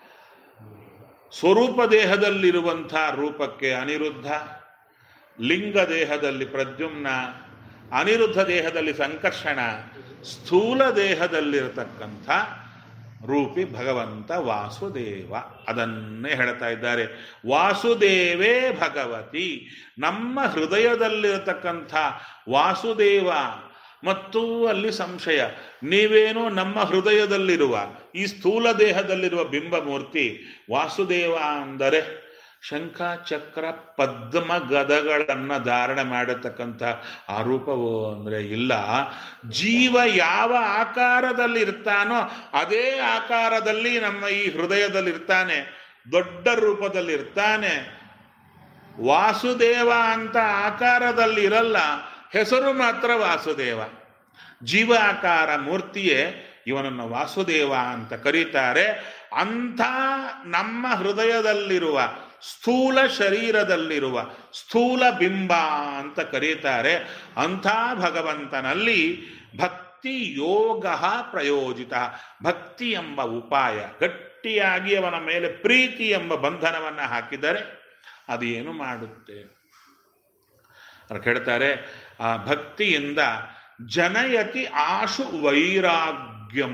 ಸ್ವರೂಪ ದೇಹದಲ್ಲಿರುವಂಥ ರೂಪಕ್ಕೆ ಅನಿರುದ್ಧ ಲಿಂಗ ದೇಹದಲ್ಲಿ ಪ್ರದ್ಯುಮ್ನ ಅನಿರುದ್ಧ ದೇಹದಲ್ಲಿ ಸಂಕರ್ಷಣ ಸ್ಥೂಲ ದೇಹದಲ್ಲಿರತಕ್ಕಂಥ ರೂಪಿ ಭಗವಂತ ವಾಸುದೇವ ಅದನ್ನೇ ಹೇಳ್ತಾ ಇದ್ದಾರೆ ವಾಸುದೇವೇ ಭಗವತಿ ನಮ್ಮ ಹೃದಯದಲ್ಲಿರತಕ್ಕಂಥ ವಾಸುದೇವ ಮತ್ತು ಅಲ್ಲಿ ಸಂಶಯ ನೀವೇನೋ ನಮ್ಮ ಹೃದಯದಲ್ಲಿರುವ ಈ ಸ್ಥೂಲ ದೇಹದಲ್ಲಿರುವ ಬಿಂಬಮೂರ್ತಿ ವಾಸುದೇವ ಅಂದರೆ ಶಂಖ ಚಕ್ರ ಪದ್ಮ ಗದಗಳನ್ನ ಧಾರಣೆ ಮಾಡತಕ್ಕಂಥ ಆ ರೂಪವು ಅಂದ್ರೆ ಇಲ್ಲ ಜೀವ ಯಾವ ಆಕಾರದಲ್ಲಿ ಇರ್ತಾನೋ ಅದೇ ಆಕಾರದಲ್ಲಿ ನಮ್ಮ ಈ ಹೃದಯದಲ್ಲಿ ಇರ್ತಾನೆ ದೊಡ್ಡ ರೂಪದಲ್ಲಿ ಇರ್ತಾನೆ ವಾಸುದೇವ ಅಂತ ಆಕಾರದಲ್ಲಿ ಇರಲ್ಲ ಹೆಸರು ಮಾತ್ರ ವಾಸುದೇವ ಜೀವ ಆಕಾರ ಮೂರ್ತಿಯೇ ಇವನನ್ನು ವಾಸುದೇವ ಅಂತ ಕರೀತಾರೆ ಅಂಥ ನಮ್ಮ ಹೃದಯದಲ್ಲಿರುವ ಸ್ಥೂಲ ಶರೀರದಲ್ಲಿರುವ ಸ್ಥೂಲ ಬಿಂಬ ಅಂತ ಕರೀತಾರೆ ಅಂಥ ಭಗವಂತನಲ್ಲಿ ಭಕ್ತಿ ಯೋಗ ಪ್ರಯೋಜಿತ ಭಕ್ತಿ ಎಂಬ ಉಪಾಯ ಗಟ್ಟಿಯಾಗಿ ಅವನ ಮೇಲೆ ಪ್ರೀತಿ ಎಂಬ ಬಂಧನವನ್ನು ಹಾಕಿದರೆ ಅದೇನು ಮಾಡುತ್ತೆ ಅವ್ರು ಕೇಳ್ತಾರೆ ಆ ಭಕ್ತಿಯಿಂದ ಜನಯತಿ ಆಶು ವೈರಾಗ್ಯಂ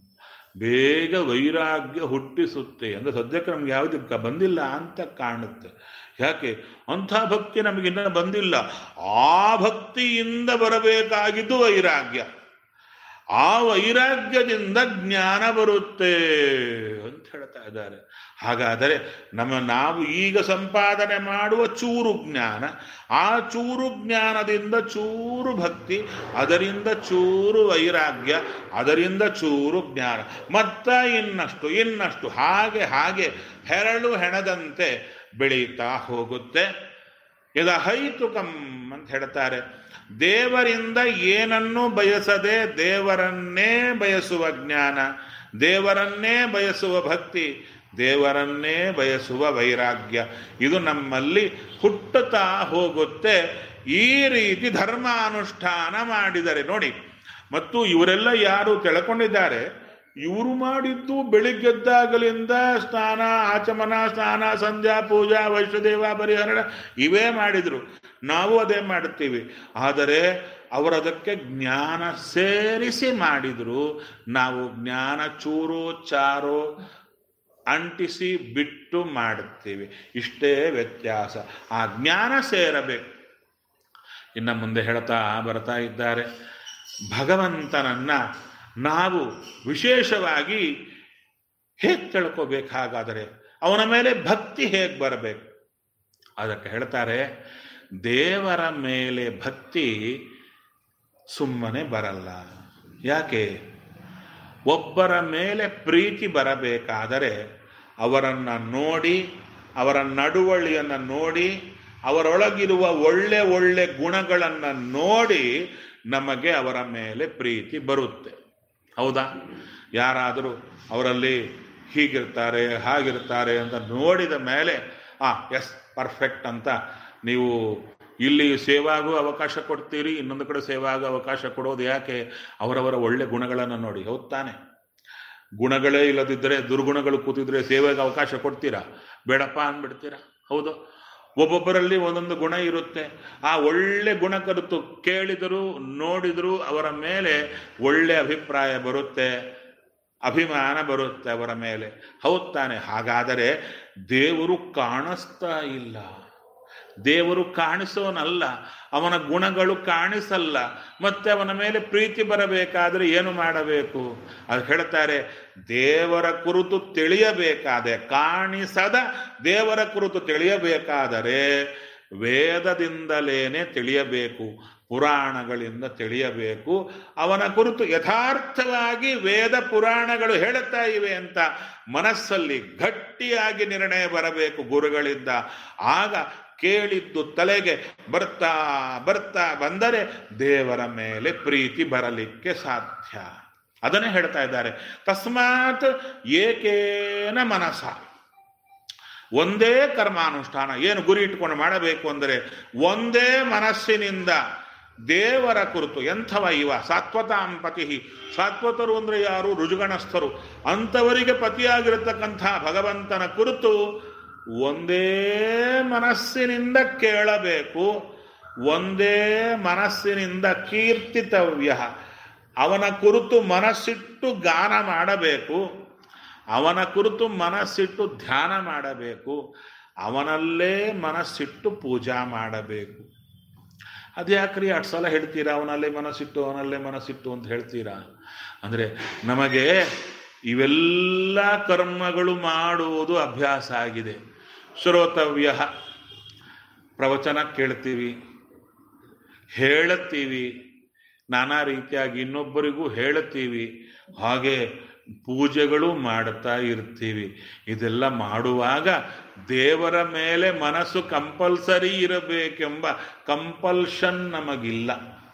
ಬೇಗ ವೈರಾಗ್ಯ ಹುಟ್ಟಿಸುತ್ತೆ ಅಂದ್ರೆ ಸದ್ಯಕ್ಕೆ ನಮ್ಗೆ ಯಾವುದು ಬಂದಿಲ್ಲ ಅಂತ ಕಾಣುತ್ತೆ ಯಾಕೆ ಅಂಥ ಭಕ್ತಿ ನಮಗಿನ್ನ ಬಂದಿಲ್ಲ ಆ ಭಕ್ತಿಯಿಂದ ಬರಬೇಕಾಗಿದ್ದು ವೈರಾಗ್ಯ ಆ ವೈರಾಗ್ಯದಿಂದ ಜ್ಞಾನ ಬರುತ್ತೆ ಅಂತ ಹೇಳ್ತಾ ಇದ್ದಾರೆ ಹಾಗಾದರೆ ನಮ್ಮ ನಾವು ಈಗ ಸಂಪಾದನೆ ಮಾಡುವ ಚೂರು ಜ್ಞಾನ ಆ ಚೂರು ಜ್ಞಾನದಿಂದ ಚೂರು ಭಕ್ತಿ ಅದರಿಂದ ಚೂರು ವೈರಾಗ್ಯ ಅದರಿಂದ ಚೂರು ಜ್ಞಾನ ಮತ್ತ ಇನ್ನಷ್ಟು ಇನ್ನಷ್ಟು ಹಾಗೆ ಹಾಗೆ ಹೆರಳು ಹೆಣದಂತೆ ಬೆಳೀತಾ ಹೋಗುತ್ತೆ ಇದ ಹೈತುಕಂ ಅಂತ ಹೇಳ್ತಾರೆ ದೇವರಿಂದ ಏನನ್ನೂ ಬಯಸದೆ ದೇವರನ್ನೇ ಬಯಸುವ ಜ್ಞಾನ ದೇವರನ್ನೇ ಬಯಸುವ ಭಕ್ತಿ ದೇವರನ್ನೇ ಬಯಸುವ ವೈರಾಗ್ಯ ಇದು ನಮ್ಮಲ್ಲಿ ಹುಟ್ಟುತ್ತಾ ಹೋಗುತ್ತೆ ಈ ರೀತಿ ಧರ್ಮಾನುಷ್ಠಾನ ಮಾಡಿದರೆ ನೋಡಿ ಮತ್ತು ಇವರೆಲ್ಲ ಯಾರು ತಿಳ್ಕೊಂಡಿದ್ದಾರೆ ಇವರು ಮಾಡಿದ್ದು ಬೆಳಿಗ್ಗೆದ್ದಾಗಲಿಂದ ಸ್ನಾನ ಆಚಮನ ಸ್ನಾನ ಸಂಧ್ಯಾ ಪೂಜಾ ವೈಷ್ಣದೇವ ಪರಿಹರಣ ಇವೇ ಮಾಡಿದ್ರು ನಾವು ಅದೇ ಮಾಡುತ್ತೀವಿ ಆದರೆ ಅವರದಕ್ಕೆ ಜ್ಞಾನ ಸೇರಿಸಿ ಮಾಡಿದ್ರು ನಾವು ಜ್ಞಾನ ಚೂರು ಚಾರು ಅಂಟಿಸಿ ಬಿಟ್ಟು ಮಾಡುತ್ತೀವಿ ಇಷ್ಟೇ ವ್ಯತ್ಯಾಸ ಆ ಜ್ಞಾನ ಸೇರಬೇಕು ಇನ್ನು ಮುಂದೆ ಹೇಳ್ತಾ ಬರ್ತಾ ಇದ್ದಾರೆ ಭಗವಂತನನ್ನ ನಾವು ವಿಶೇಷವಾಗಿ ಹೇಗೆ ತಿಳ್ಕೋಬೇಕಾಗಾದರೆ ಅವನ ಮೇಲೆ ಭಕ್ತಿ ಹೇಗೆ ಬರಬೇಕು ಅದಕ್ಕೆ ಹೇಳ್ತಾರೆ ದೇವರ ಮೇಲೆ ಭಕ್ತಿ ಸುಮ್ಮನೆ ಬರಲ್ಲ ಯಾಕೆ ಒಬ್ಬರ ಮೇಲೆ ಪ್ರೀತಿ ಬರಬೇಕಾದರೆ ಅವರನ್ನು ನೋಡಿ ಅವರ ನಡುವಳಿಯನ್ನು ನೋಡಿ ಅವರೊಳಗಿರುವ ಒಳ್ಳೆ ಒಳ್ಳೆ ಗುಣಗಳನ್ನು ನೋಡಿ ನಮಗೆ ಅವರ ಮೇಲೆ ಪ್ರೀತಿ ಬರುತ್ತೆ ಹೌದಾ ಯಾರಾದರೂ ಅವರಲ್ಲಿ ಹೀಗಿರ್ತಾರೆ ಹಾಗಿರ್ತಾರೆ ಅಂತ ನೋಡಿದ ಮೇಲೆ ಆ ಎಸ್ ಪರ್ಫೆಕ್ಟ್ ಅಂತ ನೀವು ಇಲ್ಲಿ ಸೇವಾಗೂ ಅವಕಾಶ ಕೊಡ್ತೀರಿ ಇನ್ನೊಂದು ಕಡೆ ಸೇವಾಗೂ ಅವಕಾಶ ಕೊಡೋದು ಯಾಕೆ ಅವರವರ ಒಳ್ಳೆ ಗುಣಗಳನ್ನು ನೋಡಿ ಹೌದ್ ತಾನೆ ಗುಣಗಳೇ ಇಲ್ಲದಿದ್ದರೆ ದುರ್ಗುಣಗಳು ಕೂತಿದ್ರೆ ಸೇವೆಗೆ ಅವಕಾಶ ಕೊಡ್ತೀರಾ ಬೇಡಪ್ಪ ಅಂದ್ಬಿಡ್ತೀರಾ ಹೌದು ಒಬ್ಬೊಬ್ಬರಲ್ಲಿ ಒಂದೊಂದು ಗುಣ ಇರುತ್ತೆ ಆ ಒಳ್ಳೆ ಗುಣ ಕರೆತು ಕೇಳಿದರೂ ನೋಡಿದರೂ ಅವರ ಮೇಲೆ ಒಳ್ಳೆ ಅಭಿಪ್ರಾಯ ಬರುತ್ತೆ ಅಭಿಮಾನ ಬರುತ್ತೆ ಅವರ ಮೇಲೆ ಹೌದ್ ತಾನೆ ಹಾಗಾದರೆ ದೇವರು ಕಾಣಿಸ್ತಾ ಇಲ್ಲ ದೇವರು ಕಾಣಿಸೋನಲ್ಲ ಅವನ ಗುಣಗಳು ಕಾಣಿಸಲ್ಲ ಮತ್ತೆ ಅವನ ಮೇಲೆ ಪ್ರೀತಿ ಬರಬೇಕಾದ್ರೆ ಏನು ಮಾಡಬೇಕು ಅದು ಹೇಳ್ತಾರೆ ದೇವರ ಕುರಿತು ತಿಳಿಯಬೇಕಾದೆ ಕಾಣಿಸದ ದೇವರ ಕುರಿತು ತಿಳಿಯಬೇಕಾದರೆ ವೇದದಿಂದಲೇನೆ ತಿಳಿಯಬೇಕು ಪುರಾಣಗಳಿಂದ ತಿಳಿಯಬೇಕು ಅವನ ಕುರಿತು ಯಥಾರ್ಥವಾಗಿ ವೇದ ಪುರಾಣಗಳು ಹೇಳುತ್ತಾ ಇವೆ ಅಂತ ಮನಸ್ಸಲ್ಲಿ ಗಟ್ಟಿಯಾಗಿ ನಿರ್ಣಯ ಬರಬೇಕು ಗುರುಗಳಿಂದ ಆಗ ಕೇಳಿದ್ದು ತಲೆಗೆ ಬರ್ತಾ ಬರ್ತಾ ಬಂದರೆ ದೇವರ ಮೇಲೆ ಪ್ರೀತಿ ಬರಲಿಕ್ಕೆ ಸಾಧ್ಯ ಅದನ್ನೇ ಹೇಳ್ತಾ ಇದ್ದಾರೆ ತಸ್ಮಾತ್ ಏಕೇನ ಮನಸ ಒಂದೇ ಕರ್ಮಾನುಷ್ಠಾನ ಏನು ಗುರಿ ಇಟ್ಕೊಂಡು ಮಾಡಬೇಕು ಅಂದರೆ ಒಂದೇ ಮನಸ್ಸಿನಿಂದ ದೇವರ ಕುರಿತು ಎಂಥವ ಇವ ಸಾತ್ವತಾಂ ಪತಿ ಸಾತ್ವತರು ಅಂದರೆ ಯಾರು ರುಜುಗಣಸ್ಥರು ಅಂಥವರಿಗೆ ಪತಿಯಾಗಿರತಕ್ಕಂಥ ಭಗವಂತನ ಕುರಿತು ಒಂದೇ ಮನಸ್ಸಿನಿಂದ ಕೇಳಬೇಕು ಒಂದೇ ಮನಸ್ಸಿನಿಂದ ಕೀರ್ತಿತವ್ಯ ಅವನ ಕುರಿತು ಮನಸ್ಸಿಟ್ಟು ಗಾನ ಮಾಡಬೇಕು ಅವನ ಕುರಿತು ಮನಸ್ಸಿಟ್ಟು ಧ್ಯಾನ ಮಾಡಬೇಕು ಅವನಲ್ಲೇ ಮನಸ್ಸಿಟ್ಟು ಪೂಜಾ ಮಾಡಬೇಕು ಅದ್ಯಾಕ್ರಿ ಅಷ್ಟು ಸಲ ಹೇಳ್ತೀರಾ ಅವನಲ್ಲೇ ಮನಸ್ಸಿಟ್ಟು ಅವನಲ್ಲೇ ಮನಸ್ಸಿಟ್ಟು ಅಂತ ಹೇಳ್ತೀರಾ ಅಂದರೆ ನಮಗೆ ಇವೆಲ್ಲ ಕರ್ಮಗಳು ಮಾಡುವುದು ಅಭ್ಯಾಸ ಆಗಿದೆ ಶ್ರೋತವ್ಯ ಪ್ರವಚನ ಕೇಳ್ತೀವಿ ಹೇಳುತ್ತೀವಿ ನಾನಾ ರೀತಿಯಾಗಿ ಇನ್ನೊಬ್ಬರಿಗೂ ಹೇಳುತ್ತೀವಿ ಹಾಗೆ ಪೂಜೆಗಳು ಮಾಡುತ್ತಾ ಇರ್ತೀವಿ ಇದೆಲ್ಲ ಮಾಡುವಾಗ ದೇವರ ಮೇಲೆ ಮನಸ್ಸು ಕಂಪಲ್ಸರಿ ಇರಬೇಕೆಂಬ ಕಂಪಲ್ಷನ್ ನಮಗಿಲ್ಲ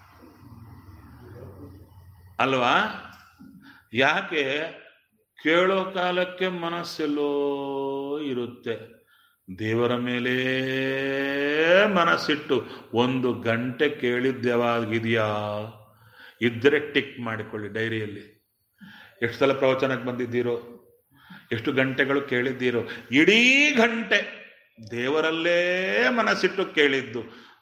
ಅಲ್ವಾ ಯಾಕೆ ಕೇಳೋ ಕಾಲಕ್ಕೆ ಮನಸ್ಸೆಲ್ಲೋ ಇರುತ್ತೆ ದೇವರ ಮೇಲೆ ಮನಸ್ಸಿಟ್ಟು ಒಂದು ಗಂಟೆ ಕೇಳಿದ್ಯಾವಾಗಿದೆಯಾ ಇದ್ದರೆ ಟಿಕ್ ಮಾಡಿಕೊಳ್ಳಿ ಡೈರಿಯಲ್ಲಿ ಎಷ್ಟು ಸಲ ಪ್ರವಚನಕ್ಕೆ ಬಂದಿದ್ದೀರೋ ಎಷ್ಟು ಗಂಟೆಗಳು ಕೇಳಿದ್ದೀರೋ ಇಡೀ ಗಂಟೆ ದೇವರಲ್ಲೇ ಮನಸ್ಸಿಟ್ಟು ಕೇಳಿದ್ದು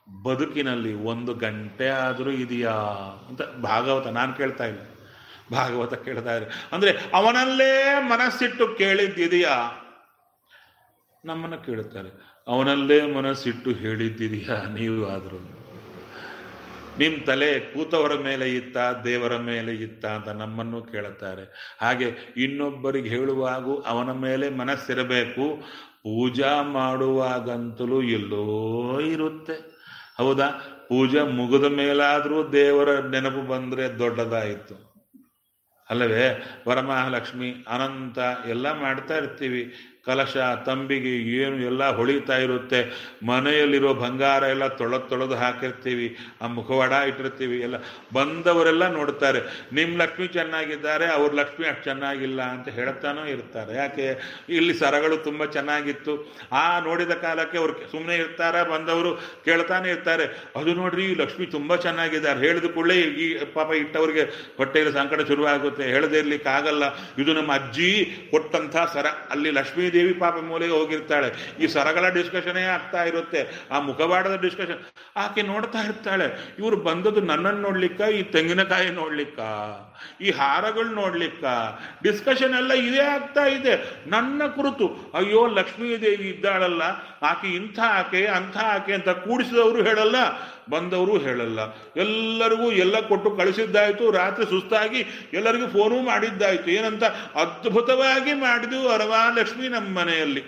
ಬದುಕಿನಲ್ಲಿ ಒಂದು ಗಂಟೆ ಆದರೂ ಇದೆಯಾ ಅಂತ ಭಾಗವತ ನಾನು ಕೇಳ್ತಾ ಇಲ್ಲ ಭಾಗವತ ಕೇಳ್ತಾ ಇದ್ದಾರೆ ಅಂದ್ರೆ ಅವನಲ್ಲೇ ಮನಸ್ಸಿಟ್ಟು ಕೇಳಿದ್ದಿದೆಯಾ ನಮ್ಮನ್ನ ಕೇಳುತ್ತಾರೆ ಅವನಲ್ಲೇ ಮನಸ್ಸಿಟ್ಟು ಹೇಳಿದ್ದಿದೆಯಾ ನೀವು ಆದರೂ ನಿಮ್ಮ ತಲೆ ಕೂತವರ ಮೇಲೆ ಇತ್ತ ದೇವರ ಮೇಲೆ ಇತ್ತ ಅಂತ ನಮ್ಮನ್ನು ಕೇಳುತ್ತಾರೆ ಹಾಗೆ ಇನ್ನೊಬ್ಬರಿಗೆ ಹೇಳುವಾಗೂ ಅವನ ಮೇಲೆ ಮನಸ್ಸಿರಬೇಕು ಪೂಜಾ ಮಾಡುವಾಗಂತಲೂ ಎಲ್ಲೋ ಇರುತ್ತೆ ಹೌದಾ ಪೂಜೆ ಮುಗಿದ ಮೇಲಾದರೂ ದೇವರ ನೆನಪು ಬಂದರೆ ದೊಡ್ಡದಾಯಿತು ಅಲ್ಲವೇ ವರಮಹಾಲಕ್ಷ್ಮಿ ಅನಂತ ಎಲ್ಲ ಮಾಡ್ತಾ ಇರ್ತೀವಿ ಕಲಶ ತಂಬಿಗೆ ಏನು ಎಲ್ಲ ಹೊಳಿತಾ ಇರುತ್ತೆ ಮನೆಯಲ್ಲಿರೋ ಬಂಗಾರ ಎಲ್ಲ ತೊಳೆದು ತೊಳೆದು ಹಾಕಿರ್ತೀವಿ ಆ ಮುಖವಾಡ ಇಟ್ಟಿರ್ತೀವಿ ಎಲ್ಲ ಬಂದವರೆಲ್ಲ ನೋಡ್ತಾರೆ ನಿಮ್ಮ ಲಕ್ಷ್ಮಿ ಚೆನ್ನಾಗಿದ್ದಾರೆ ಅವ್ರ ಲಕ್ಷ್ಮಿ ಅಷ್ಟು ಚೆನ್ನಾಗಿಲ್ಲ ಅಂತ ಹೇಳ್ತಾನೂ ಇರ್ತಾರೆ ಯಾಕೆ ಇಲ್ಲಿ ಸರಗಳು ತುಂಬ ಚೆನ್ನಾಗಿತ್ತು ಆ ನೋಡಿದ ಕಾಲಕ್ಕೆ ಅವ್ರು ಸುಮ್ಮನೆ ಇರ್ತಾರೆ ಬಂದವರು ಕೇಳ್ತಾನೆ ಇರ್ತಾರೆ ಅದು ನೋಡ್ರಿ ಈ ಲಕ್ಷ್ಮಿ ತುಂಬ ಚೆನ್ನಾಗಿದ್ದಾರೆ ಹೇಳಿದ ಕೂಡಲೇ ಈ ಪಾಪ ಇಟ್ಟವ್ರಿಗೆ ಹೊಟ್ಟೆಯಲ್ಲಿ ಸಂಕಟ ಶುರುವಾಗುತ್ತೆ ಹೇಳದೇ ಇರ್ಲಿಕ್ಕೆ ಆಗಲ್ಲ ಇದು ನಮ್ಮ ಅಜ್ಜಿ ಕೊಟ್ಟಂಥ ಸರ ಅಲ್ಲಿ ಲಕ್ಷ್ಮೀ ದೇವಿ ಪಾಪ ಮೂಲೆಗೆ ಹೋಗಿರ್ತಾಳೆ ಈ ಸರಗಳ ಡಿಸ್ಕಷನೇ ಆಗ್ತಾ ಇರುತ್ತೆ ಆ ಮುಖವಾಡದ ಡಿಸ್ಕಷನ್ ಆಕೆ ನೋಡ್ತಾ ಇರ್ತಾಳೆ ಇವರು ಬಂದದ್ದು ನನ್ನನ್ನು ನೋಡ್ಲಿಕ್ಕ ಈ ತೆಂಗಿನಕಾಯಿ ನೋಡ್ಲಿಕ್ಕ ಈ ಹಾರಗಳು ನೋಡ್ಲಿಕ್ಕ ಡಿಸ್ಕಷನ್ ಎಲ್ಲ ಇದೇ ಆಗ್ತಾ ಇದೆ ನನ್ನ ಕುರಿತು ಅಯ್ಯೋ ಲಕ್ಷ್ಮೀ ದೇವಿ ಇದ್ದಾಳಲ್ಲ ಆಕೆ ಇಂಥ ಆಕೆ ಅಂಥ ಆಕೆ ಅಂತ ಕೂಡಿಸಿದವರು ಹೇಳಲ್ಲ ಬಂದವರು ಹೇಳಲ್ಲ ಎಲ್ಲರಿಗೂ ಎಲ್ಲ ಕೊಟ್ಟು ಕಳಿಸಿದ್ದಾಯ್ತು ರಾತ್ರಿ ಸುಸ್ತಾಗಿ ಎಲ್ಲರಿಗೂ ಫೋನು ಮಾಡಿದ್ದಾಯ್ತು ಏನಂತ ಅದ್ಭುತವಾಗಿ ಮಾಡಿದ್ವು ಅರವಾ ಲಕ್ಷ್ಮಿ ನಮ್ಮ ಮನೆಯಲ್ಲಿ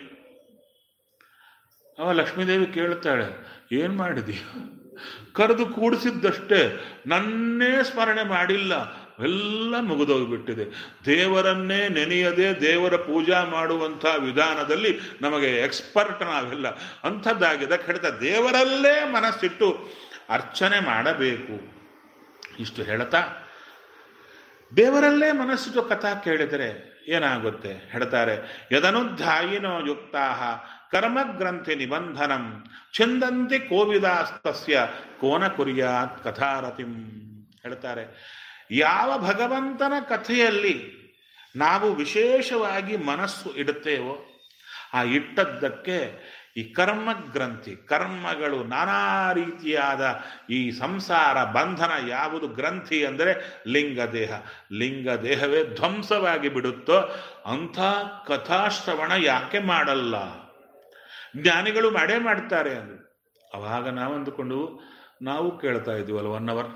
ಅವ ಲಕ್ಷ್ಮೀದೇವಿ ಕೇಳ್ತಾಳೆ ಏನ್ ಮಾಡಿದಿ ಕರೆದು ಕೂಡಿಸಿದ್ದಷ್ಟೇ ನನ್ನೇ ಸ್ಮರಣೆ ಮಾಡಿಲ್ಲ ಎಲ್ಲ ಮುಗಿದೋಗ್ಬಿಟ್ಟಿದೆ ದೇವರನ್ನೇ ನೆನೆಯದೆ ದೇವರ ಪೂಜಾ ಮಾಡುವಂಥ ವಿಧಾನದಲ್ಲಿ ನಮಗೆ ಎಕ್ಸ್ಪರ್ಟ್ ನಾವೆಲ್ಲ ಅಂಥದ್ದಾಗಿದೆ ಹೇಳ್ತಾ ದೇವರಲ್ಲೇ ಮನಸ್ಸಿಟ್ಟು ಅರ್ಚನೆ ಮಾಡಬೇಕು ಇಷ್ಟು ಹೇಳ್ತಾ ದೇವರಲ್ಲೇ ಮನಸ್ಸಿಟ್ಟು ಕಥಾ ಕೇಳಿದರೆ ಏನಾಗುತ್ತೆ ಹೇಳ್ತಾರೆ ಯದನುಧ್ಯಾಯಿನೋ ಯುಕ್ತಾ ಕರ್ಮಗ್ರಂಥಿ ನಿಬಂಧನಂ ಛಂದಂತಿ ಕೋವಿದಾಸ್ತಸ್ಯ ಕೋನ ಕುರಿಯಾತ್ ಕಥಾರತಿಂ ಹೇಳ್ತಾರೆ ಯಾವ ಭಗವಂತನ ಕಥೆಯಲ್ಲಿ ನಾವು ವಿಶೇಷವಾಗಿ ಮನಸ್ಸು ಇಡುತ್ತೇವೋ ಆ ಇಟ್ಟದ್ದಕ್ಕೆ ಈ ಕರ್ಮಗ್ರಂಥಿ ಕರ್ಮಗಳು ನಾನಾ ರೀತಿಯಾದ ಈ ಸಂಸಾರ ಬಂಧನ ಯಾವುದು ಗ್ರಂಥಿ ಅಂದರೆ ಲಿಂಗದೇಹ ಲಿಂಗದೇಹವೇ ಧ್ವಂಸವಾಗಿ ಬಿಡುತ್ತೋ ಅಂಥ ಕಥಾಶ್ರವಣ ಯಾಕೆ ಮಾಡಲ್ಲ ಜ್ಞಾನಿಗಳು ಮಾಡೇ ಮಾಡ್ತಾರೆ ಅಂದರು ಅವಾಗ ನಾವು ಅಂದುಕೊಂಡು ನಾವು ಕೇಳ್ತಾ ಇದ್ದೀವಲ್ಲ ಒನ್ ಅವರ್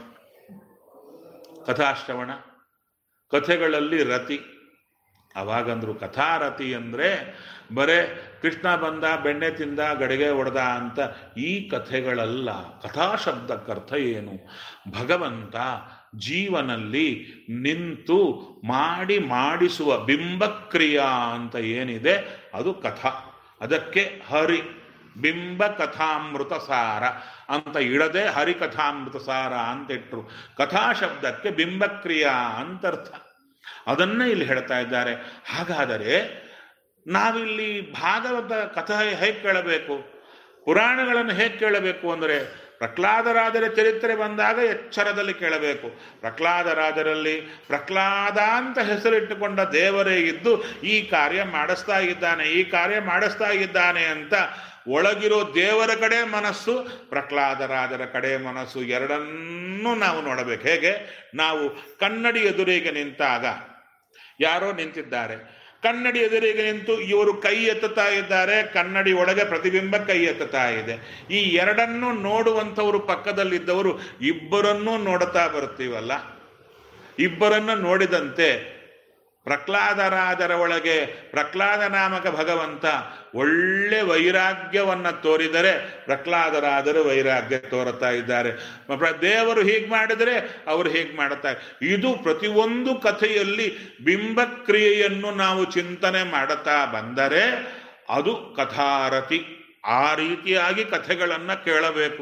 ಕಥಾಶ್ರವಣ ಕಥೆಗಳಲ್ಲಿ ರತಿ ಅವಾಗಂದ್ರು ಕಥಾರತಿ ಅಂದರೆ ಬರೇ ಕೃಷ್ಣ ಬಂದ ಬೆಣ್ಣೆ ತಿಂದ ಗಡಿಗೆ ಹೊಡೆದ ಅಂತ ಈ ಕಥೆಗಳಲ್ಲ ಕಥಾಶಬ್ದಕ್ಕರ್ಥ ಏನು ಭಗವಂತ ಜೀವನಲ್ಲಿ ನಿಂತು ಮಾಡಿ ಮಾಡಿಸುವ ಬಿಂಬಕ್ರಿಯಾ ಅಂತ ಏನಿದೆ ಅದು ಕಥಾ ಅದಕ್ಕೆ ಹರಿ ಬಿಂಬ ಕಥಾಮೃತ ಸಾರ ಅಂತ ಇಡದೆ ಹರಿಕಥಾಮೃತ ಸಾರ ಅಂತ ಇಟ್ರು ಕಥಾ ಶಬ್ದಕ್ಕೆ ಬಿಂಬಕ್ರಿಯಾ ಅಂತರ್ಥ ಅದನ್ನ ಇಲ್ಲಿ ಹೇಳ್ತಾ ಇದ್ದಾರೆ ಹಾಗಾದರೆ ನಾವಿಲ್ಲಿ ಭಾಗವತ ಕಥೆ ಹೇಗೆ ಕೇಳಬೇಕು ಪುರಾಣಗಳನ್ನು ಹೇಗೆ ಕೇಳಬೇಕು ಅಂದರೆ ಪ್ರಹ್ಲಾದರಾಜರ ಚರಿತ್ರೆ ಬಂದಾಗ ಎಚ್ಚರದಲ್ಲಿ ಕೇಳಬೇಕು ಪ್ರಹ್ಲಾದರಾಜರಲ್ಲಿ ಪ್ರಹ್ಲಾದ ಅಂತ ಹೆಸರಿಟ್ಟುಕೊಂಡ ದೇವರೇ ಇದ್ದು ಈ ಕಾರ್ಯ ಮಾಡಿಸ್ತಾ ಇದ್ದಾನೆ ಈ ಕಾರ್ಯ ಮಾಡಿಸ್ತಾ ಇದ್ದಾನೆ ಅಂತ ಒಳಗಿರೋ ದೇವರ ಕಡೆ ಮನಸ್ಸು ಪ್ರಹ್ಲಾದರಾಜರ ಕಡೆ ಮನಸ್ಸು ಎರಡನ್ನೂ ನಾವು ನೋಡಬೇಕು ಹೇಗೆ ನಾವು ಕನ್ನಡಿ ಎದುರಿಗೆ ನಿಂತಾಗ ಯಾರೋ ನಿಂತಿದ್ದಾರೆ ಕನ್ನಡಿ ಎದುರಿಗೆ ನಿಂತು ಇವರು ಕೈ ಎತ್ತುತ್ತಾ ಇದ್ದಾರೆ ಕನ್ನಡಿ ಒಳಗೆ ಪ್ರತಿಬಿಂಬ ಕೈ ಎತ್ತುತ್ತಾ ಇದೆ ಈ ಎರಡನ್ನು ನೋಡುವಂಥವರು ಪಕ್ಕದಲ್ಲಿದ್ದವರು ಇಬ್ಬರನ್ನೂ ನೋಡುತ್ತಾ ಬರ್ತೀವಲ್ಲ ಇಬ್ಬರನ್ನು ನೋಡಿದಂತೆ ಪ್ರಹ್ಲಾದರಾಜರ ಒಳಗೆ ಪ್ರಹ್ಲಾದ ನಾಮಕ ಭಗವಂತ ಒಳ್ಳೆ ವೈರಾಗ್ಯವನ್ನ ತೋರಿದರೆ ಪ್ರಹ್ಲಾದರಾಜರು ವೈರಾಗ್ಯ ತೋರುತ್ತಾ ಇದ್ದಾರೆ ದೇವರು ಹೀಗೆ ಮಾಡಿದರೆ ಅವರು ಹೀಗೆ ಮಾಡುತ್ತಾ ಇದು ಪ್ರತಿಯೊಂದು ಕಥೆಯಲ್ಲಿ ಬಿಂಬಕ್ರಿಯೆಯನ್ನು ನಾವು ಚಿಂತನೆ ಮಾಡುತ್ತಾ ಬಂದರೆ ಅದು ಕಥಾರತಿ ಆ ರೀತಿಯಾಗಿ ಕಥೆಗಳನ್ನು ಕೇಳಬೇಕು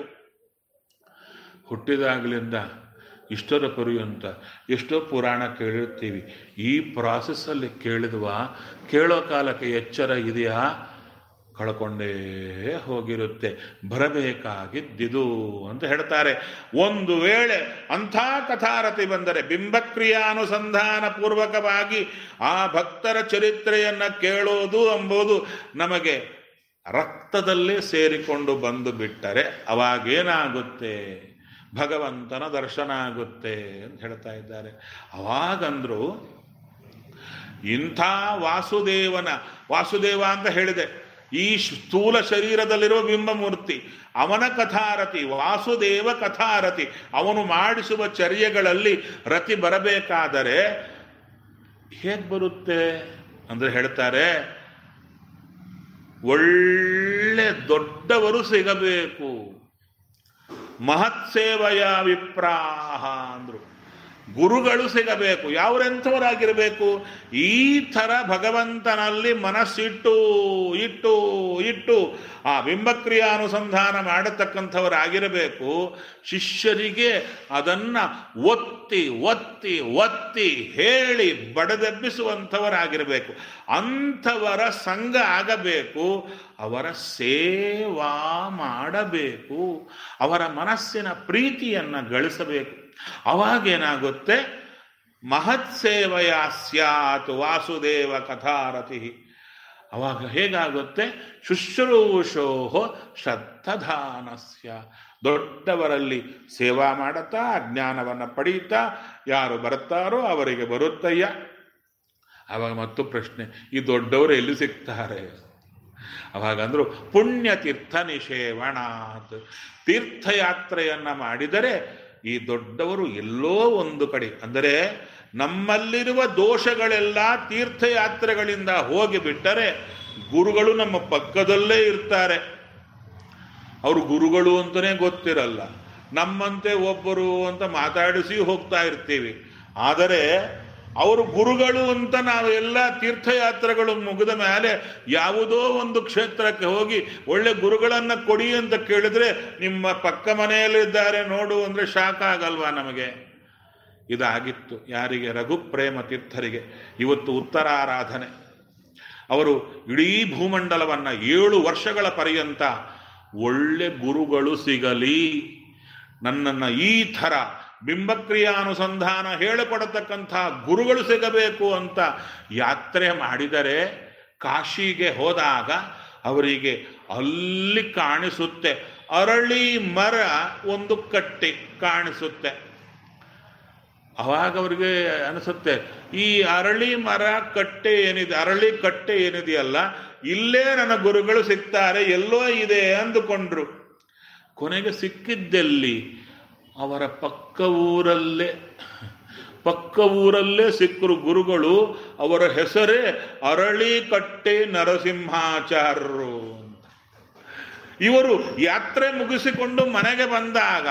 ಹುಟ್ಟಿದಾಗಲಿಂದ ಇಷ್ಟರ ಪರ್ಯಂತ ಎಷ್ಟೋ ಪುರಾಣ ಕೇಳಿರ್ತೀವಿ ಈ ಪ್ರಾಸೆಸ್ಸಲ್ಲಿ ಕೇಳಿದ್ವ ಕೇಳೋ ಕಾಲಕ್ಕೆ ಎಚ್ಚರ ಇದೆಯಾ ಕಳ್ಕೊಂಡೇ ಹೋಗಿರುತ್ತೆ ಬರಬೇಕಾಗಿದ್ದಿದು ಅಂತ ಹೇಳ್ತಾರೆ ಒಂದು ವೇಳೆ ಅಂಥ ಕಥಾರತಿ ಬಂದರೆ ಬಿಂಬಕ್ರಿಯಾನುಸಂಧಾನ ಪೂರ್ವಕವಾಗಿ ಆ ಭಕ್ತರ ಚರಿತ್ರೆಯನ್ನ ಕೇಳೋದು ಎಂಬುದು ನಮಗೆ ರಕ್ತದಲ್ಲೇ ಸೇರಿಕೊಂಡು ಬಂದು ಬಿಟ್ಟರೆ ಅವಾಗೇನಾಗುತ್ತೆ ಭಗವಂತನ ದರ್ಶನ ಆಗುತ್ತೆ ಅಂತ ಹೇಳ್ತಾ ಇದ್ದಾರೆ ಅವಾಗಂದ್ರು ಇಂಥ ವಾಸುದೇವನ ವಾಸುದೇವ ಅಂತ ಹೇಳಿದೆ ಈ ಸ್ಥೂಲ ಶರೀರದಲ್ಲಿರುವ ಬಿಂಬಮೂರ್ತಿ ಅವನ ಕಥಾರತಿ ವಾಸುದೇವ ಕಥಾರತಿ ಅವನು ಮಾಡಿಸುವ ಚರ್ಯಗಳಲ್ಲಿ ರತಿ ಬರಬೇಕಾದರೆ ಹೇಗೆ ಬರುತ್ತೆ ಅಂದ್ರೆ ಹೇಳ್ತಾರೆ ಒಳ್ಳೆ ದೊಡ್ಡವರು ಸಿಗಬೇಕು ಮಹತ್ ಸೇವೆಯ ವಿಪ್ರಾಹ ಅಂದ್ರು ಗುರುಗಳು ಸಿಗಬೇಕು ಯಾವರೆಂಥವರಾಗಿರಬೇಕು ಈ ಥರ ಭಗವಂತನಲ್ಲಿ ಮನಸ್ಸಿಟ್ಟು ಇಟ್ಟು ಇಟ್ಟು ಆ ಬಿಂಬಕ್ರಿಯಾನುಸಂಧಾನ ಮಾಡತಕ್ಕಂಥವರಾಗಿರಬೇಕು ಶಿಷ್ಯರಿಗೆ ಅದನ್ನ ಒತ್ತಿ ಒತ್ತಿ ಒತ್ತಿ ಹೇಳಿ ಬಡದೆಬ್ಬಿಸುವಂಥವರಾಗಿರಬೇಕು ಅಂಥವರ ಸಂಘ ಆಗಬೇಕು ಅವರ ಸೇವಾ ಮಾಡಬೇಕು ಅವರ ಮನಸ್ಸಿನ ಪ್ರೀತಿಯನ್ನ ಗಳಿಸಬೇಕು ಅವಾಗೇನಾಗುತ್ತೆ ಮಹತ್ ಸೇವೆಯ ಸ್ಯಾತ್ ವಾಸುದೇವ ಕಥಾರತಿ ಅವಾಗ ಹೇಗಾಗುತ್ತೆ ಶುಶ್ರೂಷೋ ಶ್ರದ್ಧಧಾನಸ್ಯ ದೊಡ್ಡವರಲ್ಲಿ ಸೇವಾ ಮಾಡುತ್ತಾ ಜ್ಞಾನವನ್ನು ಪಡೀತಾ ಯಾರು ಬರುತ್ತಾರೋ ಅವರಿಗೆ ಬರುತ್ತಯ್ಯ ಅವಾಗ ಮತ್ತು ಪ್ರಶ್ನೆ ಈ ದೊಡ್ಡವರು ಎಲ್ಲಿ ಸಿಗ್ತಾರೆ ಅವಾಗಂದ್ರು ಪುಣ್ಯ ತೀರ್ಥ ನಿಷೇವಣಾತ್ ತೀರ್ಥಯಾತ್ರೆಯನ್ನ ಮಾಡಿದರೆ ಈ ದೊಡ್ಡವರು ಎಲ್ಲೋ ಒಂದು ಕಡೆ ಅಂದರೆ ನಮ್ಮಲ್ಲಿರುವ ದೋಷಗಳೆಲ್ಲ ತೀರ್ಥಯಾತ್ರೆಗಳಿಂದ ಹೋಗಿಬಿಟ್ಟರೆ ಗುರುಗಳು ನಮ್ಮ ಪಕ್ಕದಲ್ಲೇ ಇರ್ತಾರೆ ಅವರು ಗುರುಗಳು ಅಂತಲೇ ಗೊತ್ತಿರಲ್ಲ ನಮ್ಮಂತೆ ಒಬ್ಬರು ಅಂತ ಮಾತಾಡಿಸಿ ಹೋಗ್ತಾ ಇರ್ತೀವಿ ಆದರೆ ಅವರು ಗುರುಗಳು ಅಂತ ನಾವೆಲ್ಲ ತೀರ್ಥಯಾತ್ರೆಗಳು ಮುಗಿದ ಮೇಲೆ ಯಾವುದೋ ಒಂದು ಕ್ಷೇತ್ರಕ್ಕೆ ಹೋಗಿ ಒಳ್ಳೆ ಗುರುಗಳನ್ನ ಕೊಡಿ ಅಂತ ಕೇಳಿದ್ರೆ ನಿಮ್ಮ ಪಕ್ಕ ಮನೆಯಲ್ಲಿದ್ದಾರೆ ನೋಡು ಅಂದ್ರೆ ಶಾಖ ಆಗಲ್ವಾ ನಮಗೆ ಇದಾಗಿತ್ತು ಯಾರಿಗೆ ರಘುಪ್ರೇಮ ತೀರ್ಥರಿಗೆ ಇವತ್ತು ಉತ್ತರಾರಾಧನೆ ಅವರು ಇಡೀ ಭೂಮಂಡಲವನ್ನ ಏಳು ವರ್ಷಗಳ ಪರ್ಯಂತ ಒಳ್ಳೆ ಗುರುಗಳು ಸಿಗಲಿ ನನ್ನನ್ನು ಈ ಥರ ಬಿಂಬಕ್ರಿಯಾನುಸಂಧಾನ ಹೇಳಿಕೊಡತಕ್ಕಂಥ ಗುರುಗಳು ಸಿಗಬೇಕು ಅಂತ ಯಾತ್ರೆ ಮಾಡಿದರೆ ಕಾಶಿಗೆ ಹೋದಾಗ ಅವರಿಗೆ ಅಲ್ಲಿ ಕಾಣಿಸುತ್ತೆ ಅರಳಿ ಮರ ಒಂದು ಕಟ್ಟಿ ಕಾಣಿಸುತ್ತೆ ಅವಾಗ ಅವರಿಗೆ ಅನಿಸುತ್ತೆ ಈ ಅರಳಿ ಮರ ಕಟ್ಟೆ ಏನಿದೆ ಅರಳಿ ಕಟ್ಟೆ ಏನಿದೆಯಲ್ಲ ಇಲ್ಲೇ ನನ್ನ ಗುರುಗಳು ಸಿಗ್ತಾರೆ ಎಲ್ಲೋ ಇದೆ ಅಂದುಕೊಂಡ್ರು ಕೊನೆಗೆ ಸಿಕ್ಕಿದ್ದೆಲ್ಲಿ ಅವರ ಪಕ್ಕ ಊರಲ್ಲೇ ಪಕ್ಕ ಊರಲ್ಲೇ ಸಿಕ್ಕರು ಗುರುಗಳು ಅವರ ಹೆಸರೇ ಅರಳಿ ಕಟ್ಟೆ ನರಸಿಂಹಾಚಾರ್ಯರು ಇವರು ಯಾತ್ರೆ ಮುಗಿಸಿಕೊಂಡು ಮನೆಗೆ ಬಂದಾಗ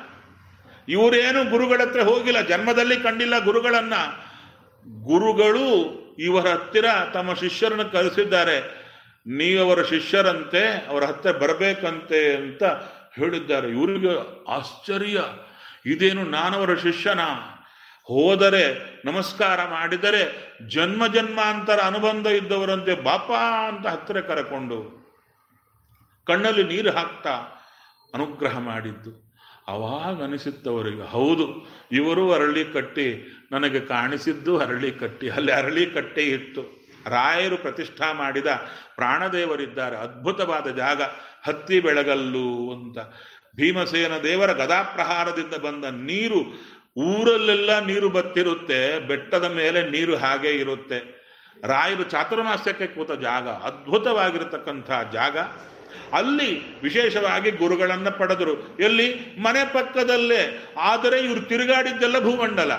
ಇವರೇನು ಗುರುಗಳ ಹತ್ರ ಹೋಗಿಲ್ಲ ಜನ್ಮದಲ್ಲಿ ಕಂಡಿಲ್ಲ ಗುರುಗಳನ್ನ ಗುರುಗಳು ಇವರ ಹತ್ತಿರ ತಮ್ಮ ಶಿಷ್ಯರನ್ನು ಕರೆಸಿದ್ದಾರೆ ನೀವವರ ಶಿಷ್ಯರಂತೆ ಅವರ ಹತ್ತಿರ ಬರಬೇಕಂತೆ ಅಂತ ಹೇಳಿದ್ದಾರೆ ಇವರಿಗೆ ಆಶ್ಚರ್ಯ ಇದೇನು ನಾನವರ ಶಿಷ್ಯನ ಹೋದರೆ ನಮಸ್ಕಾರ ಮಾಡಿದರೆ ಜನ್ಮ ಜನ್ಮಾಂತರ ಅನುಬಂಧ ಇದ್ದವರಂತೆ ಬಾಪ ಅಂತ ಹತ್ತಿರ ಕರಕೊಂಡು ಕಣ್ಣಲ್ಲಿ ನೀರು ಹಾಕ್ತಾ ಅನುಗ್ರಹ ಮಾಡಿದ್ದು ಅವಾಗ ಅನಿಸುತ್ತವರಿಗೆ ಹೌದು ಇವರು ಅರಳಿ ಕಟ್ಟಿ ನನಗೆ ಕಾಣಿಸಿದ್ದು ಅರಳಿ ಕಟ್ಟಿ ಅಲ್ಲಿ ಅರಳಿ ಕಟ್ಟೆ ಇತ್ತು ರಾಯರು ಪ್ರತಿಷ್ಠಾ ಮಾಡಿದ ಪ್ರಾಣದೇವರಿದ್ದಾರೆ ಅದ್ಭುತವಾದ ಜಾಗ ಹತ್ತಿ ಬೆಳಗಲ್ಲು ಅಂತ ಭೀಮಸೇನ ದೇವರ ಗದಾಪ್ರಹಾರದಿಂದ ಬಂದ ನೀರು ಊರಲ್ಲೆಲ್ಲ ನೀರು ಬತ್ತಿರುತ್ತೆ ಬೆಟ್ಟದ ಮೇಲೆ ನೀರು ಹಾಗೆ ಇರುತ್ತೆ ರಾಯರು ಚಾತುರ್ಮಾಸ್ಯಕ್ಕೆ ಕೂತ ಜಾಗ ಅದ್ಭುತವಾಗಿರತಕ್ಕಂಥ ಜಾಗ ಅಲ್ಲಿ ವಿಶೇಷವಾಗಿ ಗುರುಗಳನ್ನ ಪಡೆದರು ಎಲ್ಲಿ ಮನೆ ಪಕ್ಕದಲ್ಲೇ ಆದರೆ ಇವರು ತಿರುಗಾಡಿದ್ದೆಲ್ಲ ಭೂಮಂಡಲ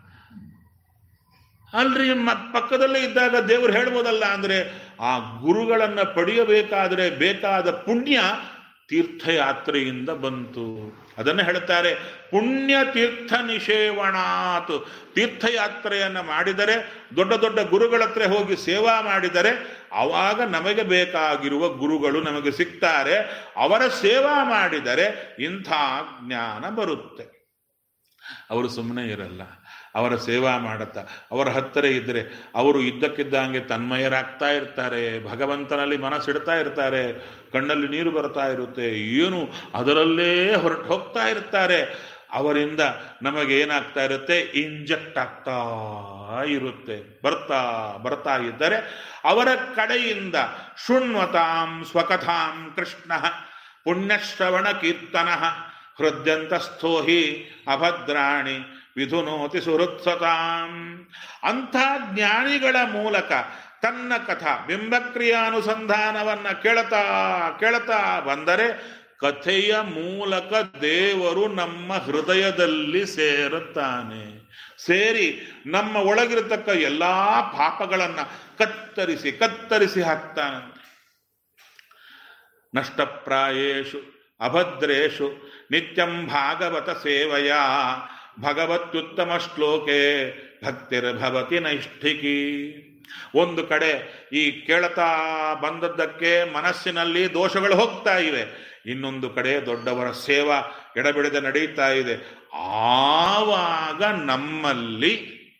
ಅಲ್ರಿ ಮ ಪಕ್ಕದಲ್ಲೇ ಇದ್ದಾಗ ದೇವರು ಹೇಳ್ಬೋದಲ್ಲ ಅಂದ್ರೆ ಆ ಗುರುಗಳನ್ನ ಪಡೆಯಬೇಕಾದ್ರೆ ಬೇಕಾದ ಪುಣ್ಯ ತೀರ್ಥಯಾತ್ರೆಯಿಂದ ಬಂತು ಅದನ್ನ ಹೇಳ್ತಾರೆ ಪುಣ್ಯ ತೀರ್ಥ ನಿಷೇವಣಾತ್ ತೀರ್ಥಯಾತ್ರೆಯನ್ನ ಮಾಡಿದರೆ ದೊಡ್ಡ ದೊಡ್ಡ ಗುರುಗಳ ಹತ್ರ ಹೋಗಿ ಸೇವಾ ಮಾಡಿದರೆ ಆವಾಗ ನಮಗೆ ಬೇಕಾಗಿರುವ ಗುರುಗಳು ನಮಗೆ ಸಿಗ್ತಾರೆ ಅವರ ಸೇವಾ ಮಾಡಿದರೆ ಇಂಥ ಜ್ಞಾನ ಬರುತ್ತೆ ಅವರು ಸುಮ್ಮನೆ ಇರಲ್ಲ ಅವರ ಸೇವಾ ಮಾಡುತ್ತಾ ಅವರ ಹತ್ತಿರ ಇದ್ದರೆ ಅವರು ಇದ್ದಕ್ಕಿದ್ದಂಗೆ ತನ್ಮಯರಾಗ್ತಾ ಇರ್ತಾರೆ ಭಗವಂತನಲ್ಲಿ ಮನಸ್ಸಿಡ್ತಾ ಇರ್ತಾರೆ ಕಣ್ಣಲ್ಲಿ ನೀರು ಬರ್ತಾ ಇರುತ್ತೆ ಏನು ಅದರಲ್ಲೇ ಹೊರಟು ಹೋಗ್ತಾ ಇರ್ತಾರೆ ಅವರಿಂದ ನಮಗೇನಾಗ್ತಾ ಇರುತ್ತೆ ಇಂಜೆಕ್ಟ್ ಆಗ್ತಾ ಇರುತ್ತೆ ಬರ್ತಾ ಬರ್ತಾ ಇದ್ದರೆ ಅವರ ಕಡೆಯಿಂದ ಶೃಣ್ವತಾಂ ಸ್ವಕಥಾಂ ಕೃಷ್ಣ ಪುಣ್ಯಶ್ರವಣ ಕೀರ್ತನ ಹೃದಯಂತಸ್ಥೋ ಹಿ ಅಭದ್ರಾಣಿ ವಿಧುನೋತಿ ಸುಹೃತ್ಸತಾಂ ಅಂಥ ಜ್ಞಾನಿಗಳ ಮೂಲಕ ತನ್ನ ಕಥಾ ಬಿಂಬಕ್ರಿಯಾನುಸಂಧಾನವನ್ನ ಕೇಳ್ತಾ ಕೇಳ್ತಾ ಬಂದರೆ ಕಥೆಯ ಮೂಲಕ ದೇವರು ನಮ್ಮ ಹೃದಯದಲ್ಲಿ ಸೇರುತ್ತಾನೆ ಸೇರಿ ನಮ್ಮ ಒಳಗಿರತಕ್ಕ ಎಲ್ಲಾ ಪಾಪಗಳನ್ನ ಕತ್ತರಿಸಿ ಕತ್ತರಿಸಿ ಹಾಕ್ತಾನಂತೆ ನಷ್ಟಪ್ರಾಯೇಷು ಅಭದ್ರೇಷು ನಿತ್ಯಂ ಭಾಗವತ ಸೇವಯ ಭಗವತ್ಯುತ್ತಮ ಶ್ಲೋಕೆ ಭಕ್ತಿರ್ಭವತಿ ನೈಷ್ಠಿಕಿ ಒಂದು ಕಡೆ ಈ ಕೇಳ್ತಾ ಬಂದದ್ದಕ್ಕೆ ಮನಸ್ಸಿನಲ್ಲಿ ದೋಷಗಳು ಹೋಗ್ತಾ ಇವೆ ಇನ್ನೊಂದು ಕಡೆ ದೊಡ್ಡವರ ಸೇವಾ ಎಡಬಿಡದೆ ನಡೀತಾ ಇದೆ ಆವಾಗ ನಮ್ಮಲ್ಲಿ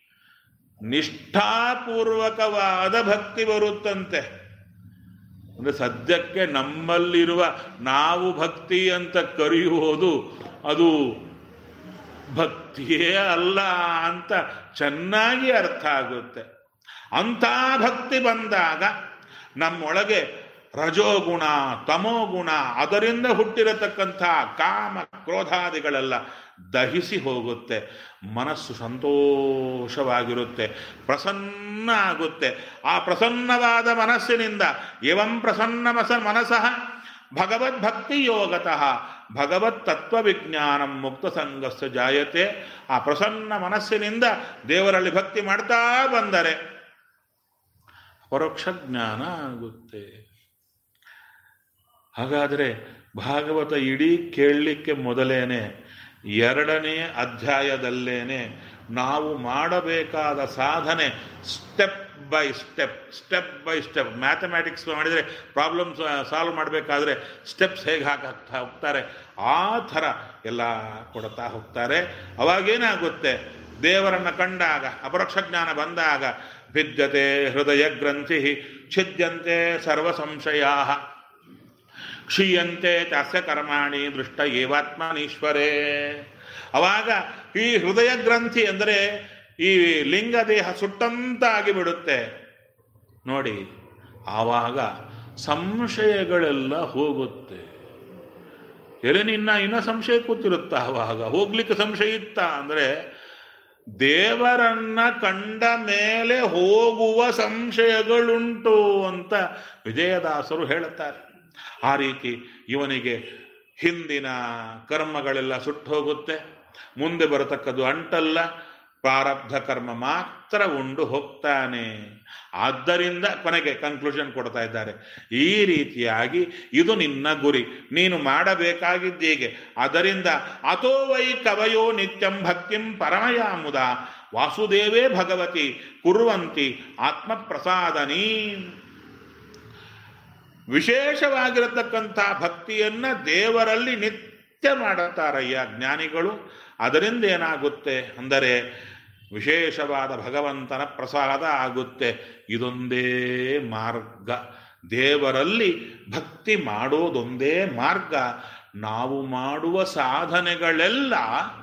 ನಿಷ್ಠಾಪೂರ್ವಕವಾದ ಭಕ್ತಿ ಬರುತ್ತಂತೆ ಅಂದ್ರೆ ಸದ್ಯಕ್ಕೆ ನಮ್ಮಲ್ಲಿರುವ ನಾವು ಭಕ್ತಿ ಅಂತ ಕರೆಯುವುದು ಅದು ಭಕ್ತಿಯೇ ಅಲ್ಲ ಅಂತ ಚೆನ್ನಾಗಿ ಅರ್ಥ ಆಗುತ್ತೆ ಅಂಥ ಭಕ್ತಿ ಬಂದಾಗ ನಮ್ಮೊಳಗೆ ರಜೋಗುಣ ತಮೋಗುಣ ಅದರಿಂದ ಹುಟ್ಟಿರತಕ್ಕಂಥ ಕಾಮ ಕ್ರೋಧಾದಿಗಳೆಲ್ಲ ದಹಿಸಿ ಹೋಗುತ್ತೆ ಮನಸ್ಸು ಸಂತೋಷವಾಗಿರುತ್ತೆ ಪ್ರಸನ್ನ ಆಗುತ್ತೆ ಆ ಪ್ರಸನ್ನವಾದ ಮನಸ್ಸಿನಿಂದ ಏವಂ ಪ್ರಸನ್ನ ಮಸ ಮನಸಃ ಭಗವದ್ಭಕ್ತಿ ಯೋಗತಃ ಭಗವತ್ ತತ್ವ ವಿಜ್ಞಾನಂ ಮುಕ್ತ ಸಂಘಸ್ಸ ಜಾಯತೆ ಆ ಪ್ರಸನ್ನ ಮನಸ್ಸಿನಿಂದ ದೇವರಲ್ಲಿ ಭಕ್ತಿ ಮಾಡ್ತಾ ಬಂದರೆ ಪರೋಕ್ಷ ಜ್ಞಾನ ಆಗುತ್ತೆ ಹಾಗಾದರೆ ಭಾಗವತ ಇಡೀ ಕೇಳಲಿಕ್ಕೆ ಮೊದಲೇನೆ ಎರಡನೇ ಅಧ್ಯಾಯದಲ್ಲೇನೆ ನಾವು ಮಾಡಬೇಕಾದ ಸಾಧನೆ step by step step by step mathematics ಮಾಡಿದರೆ ಪ್ರಾಬ್ಲಮ್ಸ್ ಸಾಲ್ವ್ ಮಾಡಬೇಕಾದ್ರೆ ಸ್ಟೆಪ್ಸ್ ಹೇಗೆ ಹಾಕಾಗ್ತಾ ಹೋಗ್ತಾರೆ ಆ ಥರ ಎಲ್ಲ ಕೊಡ್ತಾ ಹೋಗ್ತಾರೆ ಅವಾಗೇನಾಗುತ್ತೆ ದೇವರನ್ನ ಕಂಡಾಗ ಅಪರೋಕ್ಷ ಜ್ಞಾನ ಬಂದಾಗ ಭಿದ್ಯತೆ ಹೃದಯ ಗ್ರಂಥಿ ಛಿದ್ಯಂತೆ ಸರ್ವ ಸಂಶಯಾ ಕ್ಷೀಯಂತೆ ಚಾಸ್ಯ ಕರ್ಮಾಣಿ ದೃಷ್ಟ ಏವಾತ್ಮನೀಶ್ವರೇ ಅವಾಗ ಈ ಹೃದಯ ಗ್ರಂಥಿ ಅಂದರೆ ಈ ಲಿಂಗ ದೇಹ ಸುಟ್ಟಂತಾಗಿ ಬಿಡುತ್ತೆ ನೋಡಿ ಆವಾಗ ಸಂಶಯಗಳೆಲ್ಲ ಹೋಗುತ್ತೆ ಎಲೆ ನಿನ್ನ ಇನ್ನ ಸಂಶಯ ಕೂತಿರುತ್ತ ಆವಾಗ ಹೋಗ್ಲಿಕ್ಕೆ ಸಂಶಯ ಇತ್ತ ಅಂದ್ರೆ ದೇವರನ್ನ ಕಂಡ ಮೇಲೆ ಹೋಗುವ ಸಂಶಯಗಳುಂಟು ಅಂತ ವಿಜಯದಾಸರು ಹೇಳುತ್ತಾರೆ ಆ ರೀತಿ ಇವನಿಗೆ ಹಿಂದಿನ ಕರ್ಮಗಳೆಲ್ಲ ಸುಟ್ಟು ಹೋಗುತ್ತೆ ಮುಂದೆ ಬರತಕ್ಕದ್ದು ಅಂಟಲ್ಲ ಪ್ರಾರಬ್ಧ ಕರ್ಮ ಮಾತ್ರ ಉಂಡು ಹೋಗ್ತಾನೆ ಆದ್ದರಿಂದ ಕೊನೆಗೆ ಕನ್ಕ್ಲೂಷನ್ ಕೊಡ್ತಾ ಇದ್ದಾರೆ ಈ ರೀತಿಯಾಗಿ ಇದು ನಿನ್ನ ಗುರಿ ನೀನು ಮಾಡಬೇಕಾಗಿದ್ದೀಗೆ ಅದರಿಂದ ಅಥೋ ವೈ ಕವಯೋ ನಿತ್ಯಂ ಭಕ್ತಿಂ ಪರಮಯಾಮುದ ವಾಸುದೇವೇ ಭಗವತಿ ಕುರುವಂತಿ ಆತ್ಮ ಪ್ರಸಾದನೀ ವಿಶೇಷವಾಗಿರತಕ್ಕಂಥ ಭಕ್ತಿಯನ್ನ ದೇವರಲ್ಲಿ ನಿತ್ಯ ಮಾಡುತ್ತಾರಯ್ಯ ಜ್ಞಾನಿಗಳು ಅದರಿಂದ ಏನಾಗುತ್ತೆ ಅಂದರೆ ವಿಶೇಷವಾದ ಭಗವಂತನ ಪ್ರಸಾದ ಆಗುತ್ತೆ ಇದೊಂದೇ ಮಾರ್ಗ ದೇವರಲ್ಲಿ ಭಕ್ತಿ ಮಾಡೋದೊಂದೇ ಮಾರ್ಗ ನಾವು ಮಾಡುವ ಸಾಧನೆಗಳೆಲ್ಲ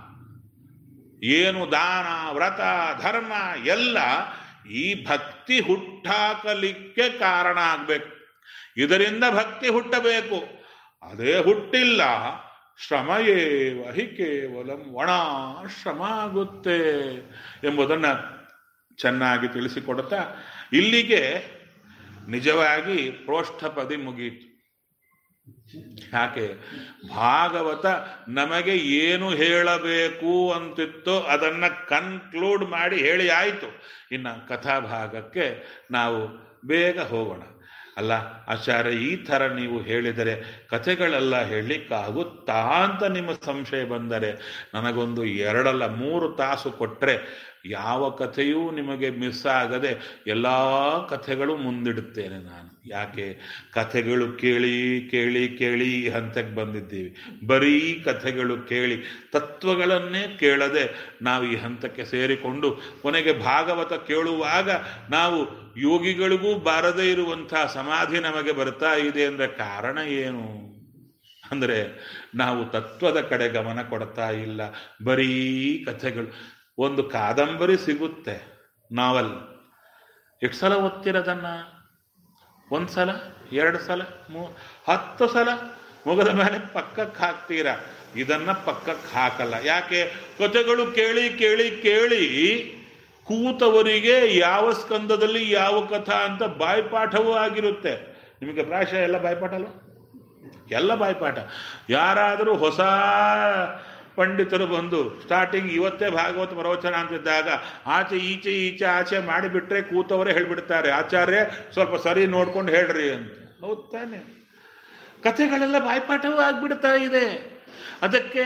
ಏನು ದಾನ ವ್ರತ ಧರ್ಮ ಎಲ್ಲ ಈ ಭಕ್ತಿ ಹುಟ್ಟಾಕಲಿಕ್ಕೆ ಕಾರಣ ಆಗ್ಬೇಕು ಇದರಿಂದ ಭಕ್ತಿ ಹುಟ್ಟಬೇಕು ಅದೇ ಹುಟ್ಟಿಲ್ಲ ಶ್ರಮಯೇವ ಹಿ ಕೇವಲಂ ಒಣ ಶ್ರಮ ಆಗುತ್ತೆ ಎಂಬುದನ್ನ ಚೆನ್ನಾಗಿ ತಿಳಿಸಿಕೊಡುತ್ತಾ ಇಲ್ಲಿಗೆ ನಿಜವಾಗಿ ಪ್ರೋಷ್ಠಪದಿ ಮುಗೀತು ಯಾಕೆ ಭಾಗವತ ನಮಗೆ ಏನು ಹೇಳಬೇಕು ಅಂತಿತ್ತೋ ಅದನ್ನ ಕನ್ಕ್ಲೂಡ್ ಮಾಡಿ ಹೇಳಿ ಆಯಿತು ಇನ್ನು ಕಥಾಭಾಗಕ್ಕೆ ನಾವು ಬೇಗ ಹೋಗೋಣ ಅಲ್ಲ ಆಚಾರ್ಯ ಈ ಥರ ನೀವು ಹೇಳಿದರೆ ಕಥೆಗಳೆಲ್ಲ ಹೇಳಲಿಕ್ಕಾಗುತ್ತಾ ಅಂತ ನಿಮ್ಮ ಸಂಶಯ ಬಂದರೆ ನನಗೊಂದು ಎರಡಲ್ಲ ಮೂರು ತಾಸು ಕೊಟ್ಟರೆ ಯಾವ ಕಥೆಯೂ ನಿಮಗೆ ಮಿಸ್ ಆಗದೆ ಎಲ್ಲ ಕಥೆಗಳು ಮುಂದಿಡುತ್ತೇನೆ ನಾನು ಯಾಕೆ ಕಥೆಗಳು ಕೇಳಿ ಕೇಳಿ ಕೇಳಿ ಈ ಹಂತಕ್ಕೆ ಬಂದಿದ್ದೀವಿ ಬರೀ ಕಥೆಗಳು ಕೇಳಿ ತತ್ವಗಳನ್ನೇ ಕೇಳದೆ ನಾವು ಈ ಹಂತಕ್ಕೆ ಸೇರಿಕೊಂಡು ಕೊನೆಗೆ ಭಾಗವತ ಕೇಳುವಾಗ ನಾವು ಯೋಗಿಗಳಿಗೂ ಬಾರದೇ ಇರುವಂತಹ ಸಮಾಧಿ ನಮಗೆ ಬರ್ತಾ ಇದೆ ಅಂದ್ರೆ ಕಾರಣ ಏನು ಅಂದರೆ ನಾವು ತತ್ವದ ಕಡೆ ಗಮನ ಕೊಡ್ತಾ ಇಲ್ಲ ಬರೀ ಕಥೆಗಳು ಒಂದು ಕಾದಂಬರಿ ಸಿಗುತ್ತೆ ನಾವಲ್ ಎಷ್ಟು ಸಲ ಓದ್ತಿರೋದನ್ನ ಒಂದು ಸಲ ಎರಡು ಸಲ ಮೂ ಹತ್ತು ಸಲ ಮುಗದ ಮೇಲೆ ಪಕ್ಕಕ್ಕೆ ಹಾಕ್ತೀರಾ ಇದನ್ನ ಪಕ್ಕಕ್ಕೆ ಹಾಕಲ್ಲ ಯಾಕೆ ಕಥೆಗಳು ಕೇಳಿ ಕೇಳಿ ಕೇಳಿ ಕೂತವರಿಗೆ ಯಾವ ಸ್ಕಂದದಲ್ಲಿ ಯಾವ ಕಥಾ ಅಂತ ಬಾಯ್ಪಾಠವೂ ಆಗಿರುತ್ತೆ ನಿಮಗೆ ಪ್ರಾಯಶಃ ಎಲ್ಲ ಬಾಯ್ಪಾಠ ಅಲ್ವಾ ಎಲ್ಲ ಬಾಯ್ಪಾಠ ಯಾರಾದರೂ ಹೊಸ ಪಂಡಿತರು ಬಂದು ಸ್ಟಾರ್ಟಿಂಗ್ ಇವತ್ತೇ ಭಾಗವತ ಪ್ರವಚನ ಅಂತಿದ್ದಾಗ ಆಚೆ ಈಚೆ ಈಚೆ ಆಚೆ ಮಾಡಿಬಿಟ್ರೆ ಕೂತವರೇ ಹೇಳ್ಬಿಡ್ತಾರೆ ಆಚಾರ್ಯ ಸ್ವಲ್ಪ ಸರಿ ನೋಡ್ಕೊಂಡು ಹೇಳ್ರಿ ಅಂತ ಹೌದ್ ತಾನೆ ಕಥೆಗಳೆಲ್ಲ ಬಾಯ್ಪಾಠವೂ ಆಗ್ಬಿಡ್ತಾ ಇದೆ ಅದಕ್ಕೆ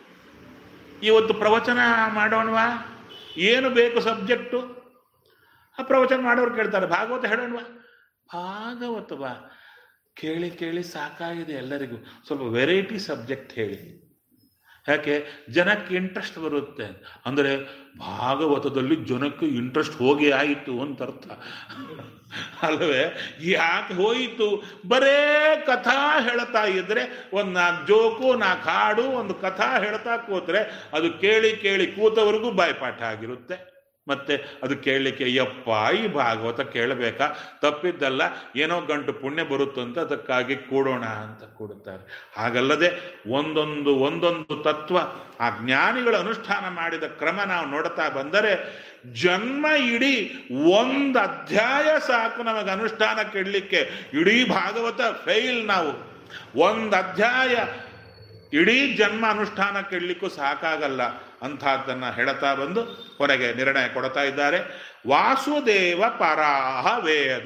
ಇವತ್ತು ಪ್ರವಚನ ಮಾಡೋಣವಾ ಏನು ಬೇಕು ಸಬ್ಜೆಕ್ಟು ಆ ಪ್ರವಚನ ಮಾಡೋರು ಕೇಳ್ತಾರೆ ಭಾಗವತ ಹೇಳೋಣವಾ ಭಾಗವತವಾ ಕೇಳಿ ಕೇಳಿ ಸಾಕಾಗಿದೆ ಎಲ್ಲರಿಗೂ ಸ್ವಲ್ಪ ವೆರೈಟಿ ಸಬ್ಜೆಕ್ಟ್ ಹೇಳಿ ಯಾಕೆ ಜನಕ್ಕೆ ಇಂಟ್ರೆಸ್ಟ್ ಬರುತ್ತೆ ಅಂದರೆ ಭಾಗವತದಲ್ಲಿ ಜನಕ್ಕೆ ಇಂಟ್ರೆಸ್ಟ್ ಹೋಗಿ ಆಯಿತು ಅಂತ ಅರ್ಥ ಅಲ್ವೇ ಯಾಕೆ ಹೋಯಿತು ಬರೇ ಕಥಾ ಹೇಳ್ತಾ ಇದ್ರೆ ಒಂದು ನಾಲ್ಕು ಜೋಕು ನಾಲ್ಕು ಹಾಡು ಒಂದು ಕಥಾ ಹೇಳ್ತಾ ಕೂತ್ರೆ ಅದು ಕೇಳಿ ಕೇಳಿ ಕೂತವರೆಗೂ ಬಾಯ್ಪಾಠ ಆಗಿರುತ್ತೆ ಮತ್ತೆ ಅದು ಕೇಳಲಿಕ್ಕೆ ಯಪ್ಪ ಈ ಭಾಗವತ ಕೇಳಬೇಕಾ ತಪ್ಪಿದ್ದಲ್ಲ ಏನೋ ಗಂಟು ಪುಣ್ಯ ಬರುತ್ತಂತ ಅದಕ್ಕಾಗಿ ಕೂಡೋಣ ಅಂತ ಕೂಡುತ್ತಾರೆ ಹಾಗಲ್ಲದೆ ಒಂದೊಂದು ಒಂದೊಂದು ತತ್ವ ಆ ಜ್ಞಾನಿಗಳ ಅನುಷ್ಠಾನ ಮಾಡಿದ ಕ್ರಮ ನಾವು ನೋಡ್ತಾ ಬಂದರೆ ಜನ್ಮ ಇಡೀ ಒಂದು ಅಧ್ಯಾಯ ಸಾಕು ನಮಗೆ ಅನುಷ್ಠಾನಕ್ಕೆ ಇಡಲಿಕ್ಕೆ ಇಡೀ ಭಾಗವತ ಫೈಲ್ ನಾವು ಒಂದು ಅಧ್ಯಾಯ ಇಡೀ ಜನ್ಮ ಅನುಷ್ಠಾನಕ್ಕೆ ಇಡ್ಲಿಕ್ಕೂ ಸಾಕಾಗಲ್ಲ ಅಂಥದ್ದನ್ನು ಹೇಳ್ತಾ ಬಂದು ಕೊನೆಗೆ ನಿರ್ಣಯ ಕೊಡ್ತಾ ಇದ್ದಾರೆ ವಾಸುದೇವ ಪರಾಹ ವೇದ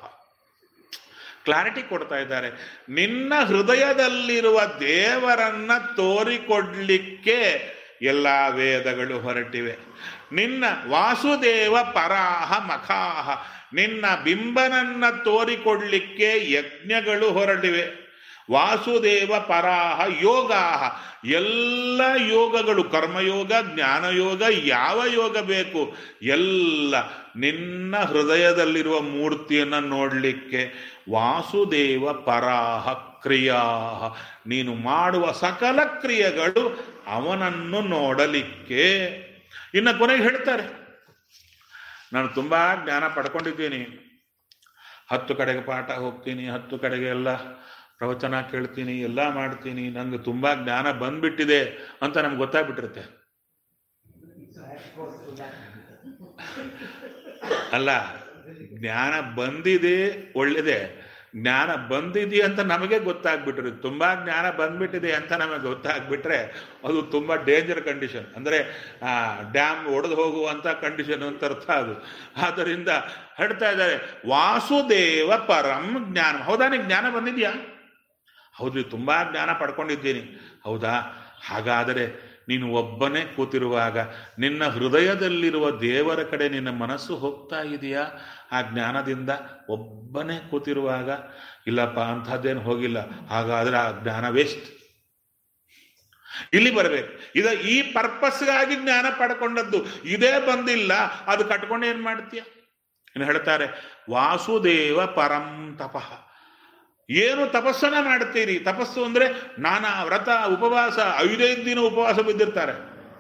ಕ್ಲಾರಿಟಿ ಕೊಡ್ತಾ ಇದ್ದಾರೆ ನಿನ್ನ ಹೃದಯದಲ್ಲಿರುವ ದೇವರನ್ನ ತೋರಿಕೊಡ್ಲಿಕ್ಕೆ ಎಲ್ಲ ವೇದಗಳು ಹೊರಟಿವೆ ನಿನ್ನ ವಾಸುದೇವ ಪರಾಹ ಮಖಾಹ ನಿನ್ನ ಬಿಂಬನನ್ನ ತೋರಿಕೊಡ್ಲಿಕ್ಕೆ ಯಜ್ಞಗಳು ಹೊರಟಿವೆ ವಾಸುದೇವ ಪರಾಹ ಯೋಗ ಎಲ್ಲ ಯೋಗಗಳು ಕರ್ಮಯೋಗ ಜ್ಞಾನಯೋಗ ಯಾವ ಯೋಗ ಬೇಕು ಎಲ್ಲ ನಿನ್ನ ಹೃದಯದಲ್ಲಿರುವ ಮೂರ್ತಿಯನ್ನು ನೋಡಲಿಕ್ಕೆ ವಾಸುದೇವ ಪರಾಹ ಕ್ರಿಯಾ ನೀನು ಮಾಡುವ ಸಕಲ ಕ್ರಿಯೆಗಳು ಅವನನ್ನು ನೋಡಲಿಕ್ಕೆ ಇನ್ನು ಕೊನೆಗೆ ಹೇಳ್ತಾರೆ ನಾನು ತುಂಬಾ ಜ್ಞಾನ ಪಡ್ಕೊಂಡಿದ್ದೀನಿ ಹತ್ತು ಕಡೆಗೆ ಪಾಠ ಹೋಗ್ತೀನಿ ಹತ್ತು ಕಡೆಗೆ ಎಲ್ಲ ಪ್ರವಚನ ಕೇಳ್ತೀನಿ ಎಲ್ಲ ಮಾಡ್ತೀನಿ ನಂಗೆ ತುಂಬಾ ಜ್ಞಾನ ಬಂದ್ಬಿಟ್ಟಿದೆ ಅಂತ ನಮ್ಗೆ ಗೊತ್ತಾಗ್ಬಿಟ್ಟಿರುತ್ತೆ ಅಲ್ಲ ಜ್ಞಾನ ಬಂದಿದೆ ಒಳ್ಳೇದೆ ಜ್ಞಾನ ಬಂದಿದೆ ಅಂತ ನಮಗೆ ಗೊತ್ತಾಗ್ಬಿಟ್ಟಿರುತ್ತೆ ತುಂಬಾ ಜ್ಞಾನ ಬಂದ್ಬಿಟ್ಟಿದೆ ಅಂತ ನಮಗೆ ಗೊತ್ತಾಗ್ಬಿಟ್ರೆ ಅದು ತುಂಬಾ ಡೇಂಜರ್ ಕಂಡೀಷನ್ ಅಂದ್ರೆ ಆ ಡ್ಯಾಮ್ ಒಡೆದು ಹೋಗುವಂತ ಕಂಡೀಷನ್ ಅಂತ ಅರ್ಥ ಅದು ಆದ್ದರಿಂದ ಹೇಳ್ತಾ ಇದ್ದಾರೆ ವಾಸುದೇವ ಪರಂ ಜ್ಞಾನ ಹೌದಾ ನಿಂಗೆ ಜ್ಞಾನ ಬಂದಿದ್ಯಾ ಹೌದ್ರಿ ತುಂಬಾ ಜ್ಞಾನ ಪಡ್ಕೊಂಡಿದ್ದೀನಿ ಹೌದಾ ಹಾಗಾದರೆ ನೀನು ಒಬ್ಬನೇ ಕೂತಿರುವಾಗ ನಿನ್ನ ಹೃದಯದಲ್ಲಿರುವ ದೇವರ ಕಡೆ ನಿನ್ನ ಮನಸ್ಸು ಹೋಗ್ತಾ ಇದೆಯಾ ಆ ಜ್ಞಾನದಿಂದ ಒಬ್ಬನೇ ಕೂತಿರುವಾಗ ಇಲ್ಲಪ್ಪ ಅಂಥದ್ದೇನು ಹೋಗಿಲ್ಲ ಹಾಗಾದ್ರೆ ಆ ಜ್ಞಾನ ವೇಸ್ಟ್ ಇಲ್ಲಿ ಬರಬೇಕು ಇದ ಈ ಪರ್ಪಸ್ಗಾಗಿ ಜ್ಞಾನ ಪಡ್ಕೊಂಡದ್ದು ಇದೇ ಬಂದಿಲ್ಲ ಅದು ಕಟ್ಕೊಂಡು ಏನ್ ಮಾಡ್ತೀಯ ಇನ್ನು ಹೇಳ್ತಾರೆ ವಾಸುದೇವ ಪರಂ ತಪಃ ಏನು ತಪಸ್ಸನ್ನ ಮಾಡ್ತೀರಿ ತಪಸ್ಸು ಅಂದ್ರೆ ನಾನಾ ವ್ರತ ಉಪವಾಸ ಐದೈದು ದಿನ ಉಪವಾಸ ಬಿದ್ದಿರ್ತಾರೆ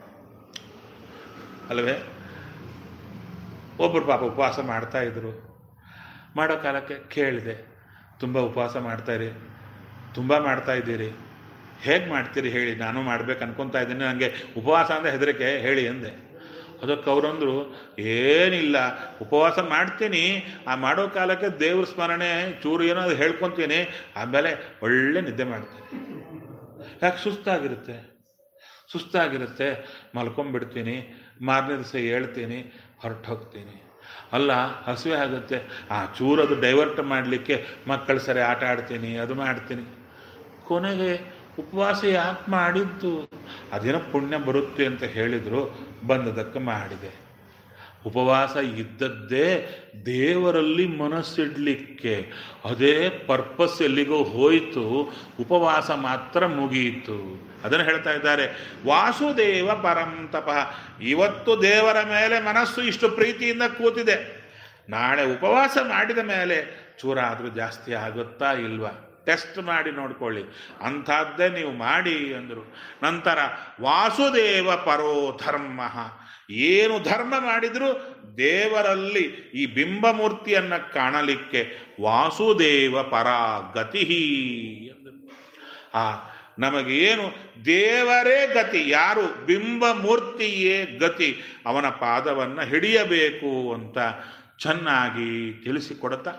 ಅಲ್ವೇ ಒಬ್ಬರು ಪಾಪ ಉಪವಾಸ ಮಾಡ್ತಾ ಇದ್ರು ಮಾಡೋ ಕಾಲಕ್ಕೆ ಕೇಳಿದೆ ತುಂಬ ಉಪವಾಸ ಮಾಡ್ತಾಯಿರಿ ತುಂಬ ಮಾಡ್ತಾ ಇದ್ದೀರಿ ಹೇಗೆ ಮಾಡ್ತೀರಿ ಹೇಳಿ ನಾನು ಮಾಡ್ಬೇಕು ಅನ್ಕೊಂತಾ ಇದ್ದೀನಿ ನನಗೆ ಉಪವಾಸ ಅಂದರೆ ಹೆದರಿಕೆ ಹೇಳಿ ಅಂದೆ ಅದಕ್ಕೆ ಅವರಂದ್ರು ಏನಿಲ್ಲ ಉಪವಾಸ ಮಾಡ್ತೀನಿ ಆ ಮಾಡೋ ಕಾಲಕ್ಕೆ ದೇವ್ರ ಸ್ಮರಣೆ ಚೂರು ಏನೋ ಅದು ಹೇಳ್ಕೊತೀನಿ ಆಮೇಲೆ ಒಳ್ಳೆ ನಿದ್ದೆ ಮಾಡ್ತೀನಿ ಯಾಕೆ ಸುಸ್ತಾಗಿರುತ್ತೆ ಸುಸ್ತಾಗಿರುತ್ತೆ ಮಲ್ಕೊಂಡ್ಬಿಡ್ತೀನಿ ಮಾರನೇ ದಿವಸ ಹೇಳ್ತೀನಿ ಹೊರಟು ಹೋಗ್ತೀನಿ ಅಲ್ಲ ಹಸಿವೆ ಆಗುತ್ತೆ ಆ ಚೂರದು ಡೈವರ್ಟ್ ಮಾಡಲಿಕ್ಕೆ ಮಕ್ಕಳ ಸರಿ ಆಟ ಆಡ್ತೀನಿ ಅದು ಮಾಡ್ತೀನಿ ಕೊನೆಗೆ ಉಪವಾಸ ಯಾಕೆ ಮಾಡಿದ್ದು ಅದೇನೋ ಪುಣ್ಯ ಬರುತ್ತೆ ಅಂತ ಹೇಳಿದ್ರು ಬಂದದಕ್ಕೆ ಮಾಡಿದೆ ಉಪವಾಸ ಇದ್ದದ್ದೇ ದೇವರಲ್ಲಿ ಮನಸ್ಸಿಡ್ಲಿಕ್ಕೆ ಅದೇ ಪರ್ಪಸ್ ಎಲ್ಲಿಗೋ ಹೋಯಿತು ಉಪವಾಸ ಮಾತ್ರ ಮುಗಿಯಿತು ಅದನ್ನು ಹೇಳ್ತಾ ಇದ್ದಾರೆ ವಾಸುದೇವ ಪರಂತಪ ಇವತ್ತು ದೇವರ ಮೇಲೆ ಮನಸ್ಸು ಇಷ್ಟು ಪ್ರೀತಿಯಿಂದ ಕೂತಿದೆ ನಾಳೆ ಉಪವಾಸ ಮಾಡಿದ ಮೇಲೆ ಚೂರ ಆದರೂ ಜಾಸ್ತಿ ಆಗುತ್ತಾ ಇಲ್ವಾ ಟೆಸ್ಟ್ ಮಾಡಿ ನೋಡ್ಕೊಳ್ಳಿ ಅಂಥದ್ದೇ ನೀವು ಮಾಡಿ ಅಂದರು ನಂತರ ವಾಸುದೇವ ಪರೋ ಧರ್ಮ ಏನು ಧರ್ಮ ಮಾಡಿದ್ರು ದೇವರಲ್ಲಿ ಈ ಬಿಂಬಮೂರ್ತಿಯನ್ನ ಕಾಣಲಿಕ್ಕೆ ವಾಸುದೇವ ಪರಾಗತಿ ಅಂದರು ಆ ನಮಗೇನು ದೇವರೇ ಗತಿ ಯಾರು ಬಿಂಬಮೂರ್ತಿಯೇ ಗತಿ ಅವನ ಪಾದವನ್ನ ಹಿಡಿಯಬೇಕು ಅಂತ ಚೆನ್ನಾಗಿ ತಿಳಿಸಿಕೊಡುತ್ತಾ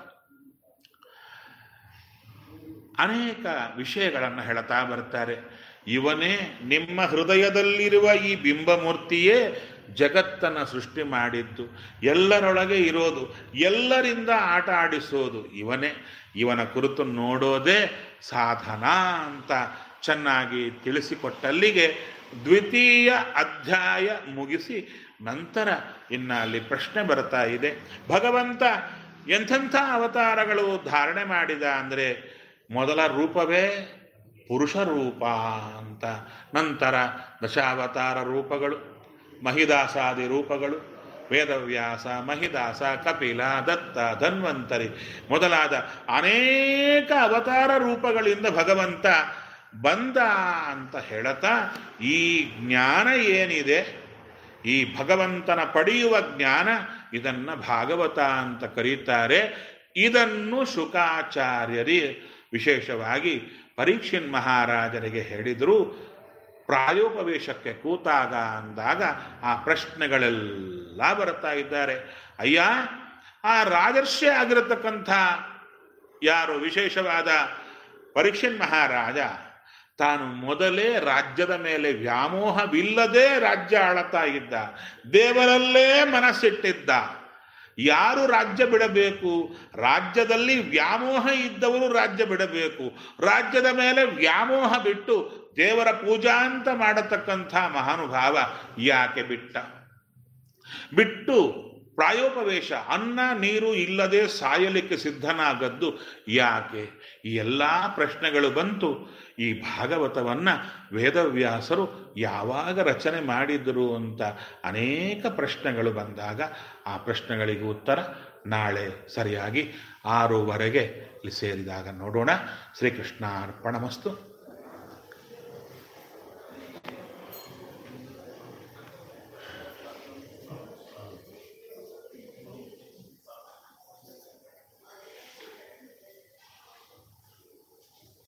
ಅನೇಕ ವಿಷಯಗಳನ್ನು ಹೇಳ್ತಾ ಬರ್ತಾರೆ ಇವನೇ ನಿಮ್ಮ ಹೃದಯದಲ್ಲಿರುವ ಈ ಬಿಂಬಮೂರ್ತಿಯೇ ಜಗತ್ತನ್ನು ಸೃಷ್ಟಿ ಮಾಡಿದ್ದು ಎಲ್ಲರೊಳಗೆ ಇರೋದು ಎಲ್ಲರಿಂದ ಆಟ ಆಡಿಸೋದು ಇವನೇ ಇವನ ಕುರಿತು ನೋಡೋದೇ ಸಾಧನ ಅಂತ ಚೆನ್ನಾಗಿ ತಿಳಿಸಿಕೊಟ್ಟಲ್ಲಿಗೆ ದ್ವಿತೀಯ ಅಧ್ಯಾಯ ಮುಗಿಸಿ ನಂತರ ಇನ್ನ ಅಲ್ಲಿ ಪ್ರಶ್ನೆ ಬರ್ತಾ ಇದೆ ಭಗವಂತ ಎಂಥೆಂಥ ಅವತಾರಗಳು ಧಾರಣೆ ಮಾಡಿದ ಅಂದರೆ ಮೊದಲ ರೂಪವೇ ಪುರುಷ ರೂಪ ಅಂತ ನಂತರ ದಶಾವತಾರ ರೂಪಗಳು ಮಹಿದಾಸಾದಿ ರೂಪಗಳು ವೇದವ್ಯಾಸ ಮಹಿದಾಸ ಕಪಿಲ ದತ್ತ ಧನ್ವಂತರಿ ಮೊದಲಾದ ಅನೇಕ ಅವತಾರ ರೂಪಗಳಿಂದ ಭಗವಂತ ಬಂದ ಅಂತ ಹೇಳತಾ ಈ ಜ್ಞಾನ ಏನಿದೆ ಈ ಭಗವಂತನ ಪಡೆಯುವ ಜ್ಞಾನ ಇದನ್ನ ಭಾಗವತ ಅಂತ ಕರೀತಾರೆ ಇದನ್ನು ಶುಕಾಚಾರ್ಯರಿ ವಿಶೇಷವಾಗಿ ಪರೀಕ್ಷಿನ್ ಮಹಾರಾಜರಿಗೆ ಹೇಳಿದರು ಪ್ರಾಯೋಪವೇಶಕ್ಕೆ ಕೂತಾಗ ಅಂದಾಗ ಆ ಪ್ರಶ್ನೆಗಳೆಲ್ಲ ಬರ್ತಾ ಇದ್ದಾರೆ ಅಯ್ಯ ಆ ರಾಜರ್ಷಿ ಆಗಿರತಕ್ಕಂಥ ಯಾರು ವಿಶೇಷವಾದ ಪರೀಕ್ಷಿನ್ ಮಹಾರಾಜ ತಾನು ಮೊದಲೇ ರಾಜ್ಯದ ಮೇಲೆ ವ್ಯಾಮೋಹವಿಲ್ಲದೆ ರಾಜ್ಯ ಆಳತಾ ಇದ್ದ ದೇವರಲ್ಲೇ ಮನಸ್ಸಿಟ್ಟಿದ್ದ ಯಾರು ರಾಜ್ಯ ಬಿಡಬೇಕು ರಾಜ್ಯದಲ್ಲಿ ವ್ಯಾಮೋಹ ಇದ್ದವರು ರಾಜ್ಯ ಬಿಡಬೇಕು ರಾಜ್ಯದ ಮೇಲೆ ವ್ಯಾಮೋಹ ಬಿಟ್ಟು ದೇವರ ಪೂಜಾ ಅಂತ ಮಾಡತಕ್ಕಂಥ ಮಹಾನುಭಾವ ಯಾಕೆ ಬಿಟ್ಟ ಬಿಟ್ಟು ಪ್ರಾಯೋಪವೇಶ ಅನ್ನ ನೀರು ಇಲ್ಲದೆ ಸಾಯಲಿಕ್ಕೆ ಸಿದ್ಧನಾಗದ್ದು ಯಾಕೆ ಈ ಎಲ್ಲ ಪ್ರಶ್ನೆಗಳು ಬಂತು ಈ ಭಾಗವತವನ್ನ ವೇದವ್ಯಾಸರು ಯಾವಾಗ ರಚನೆ ಮಾಡಿದರು ಅಂತ ಅನೇಕ ಪ್ರಶ್ನೆಗಳು ಬಂದಾಗ ಆ ಪ್ರಶ್ನೆಗಳಿಗೆ ಉತ್ತರ ನಾಳೆ ಸರಿಯಾಗಿ ಆರೂವರೆಗೆ ಇಲ್ಲಿ ಸೇರಿದಾಗ ನೋಡೋಣ ಶ್ರೀಕೃಷ್ಣ ಅರ್ಪಣಮಸ್ತು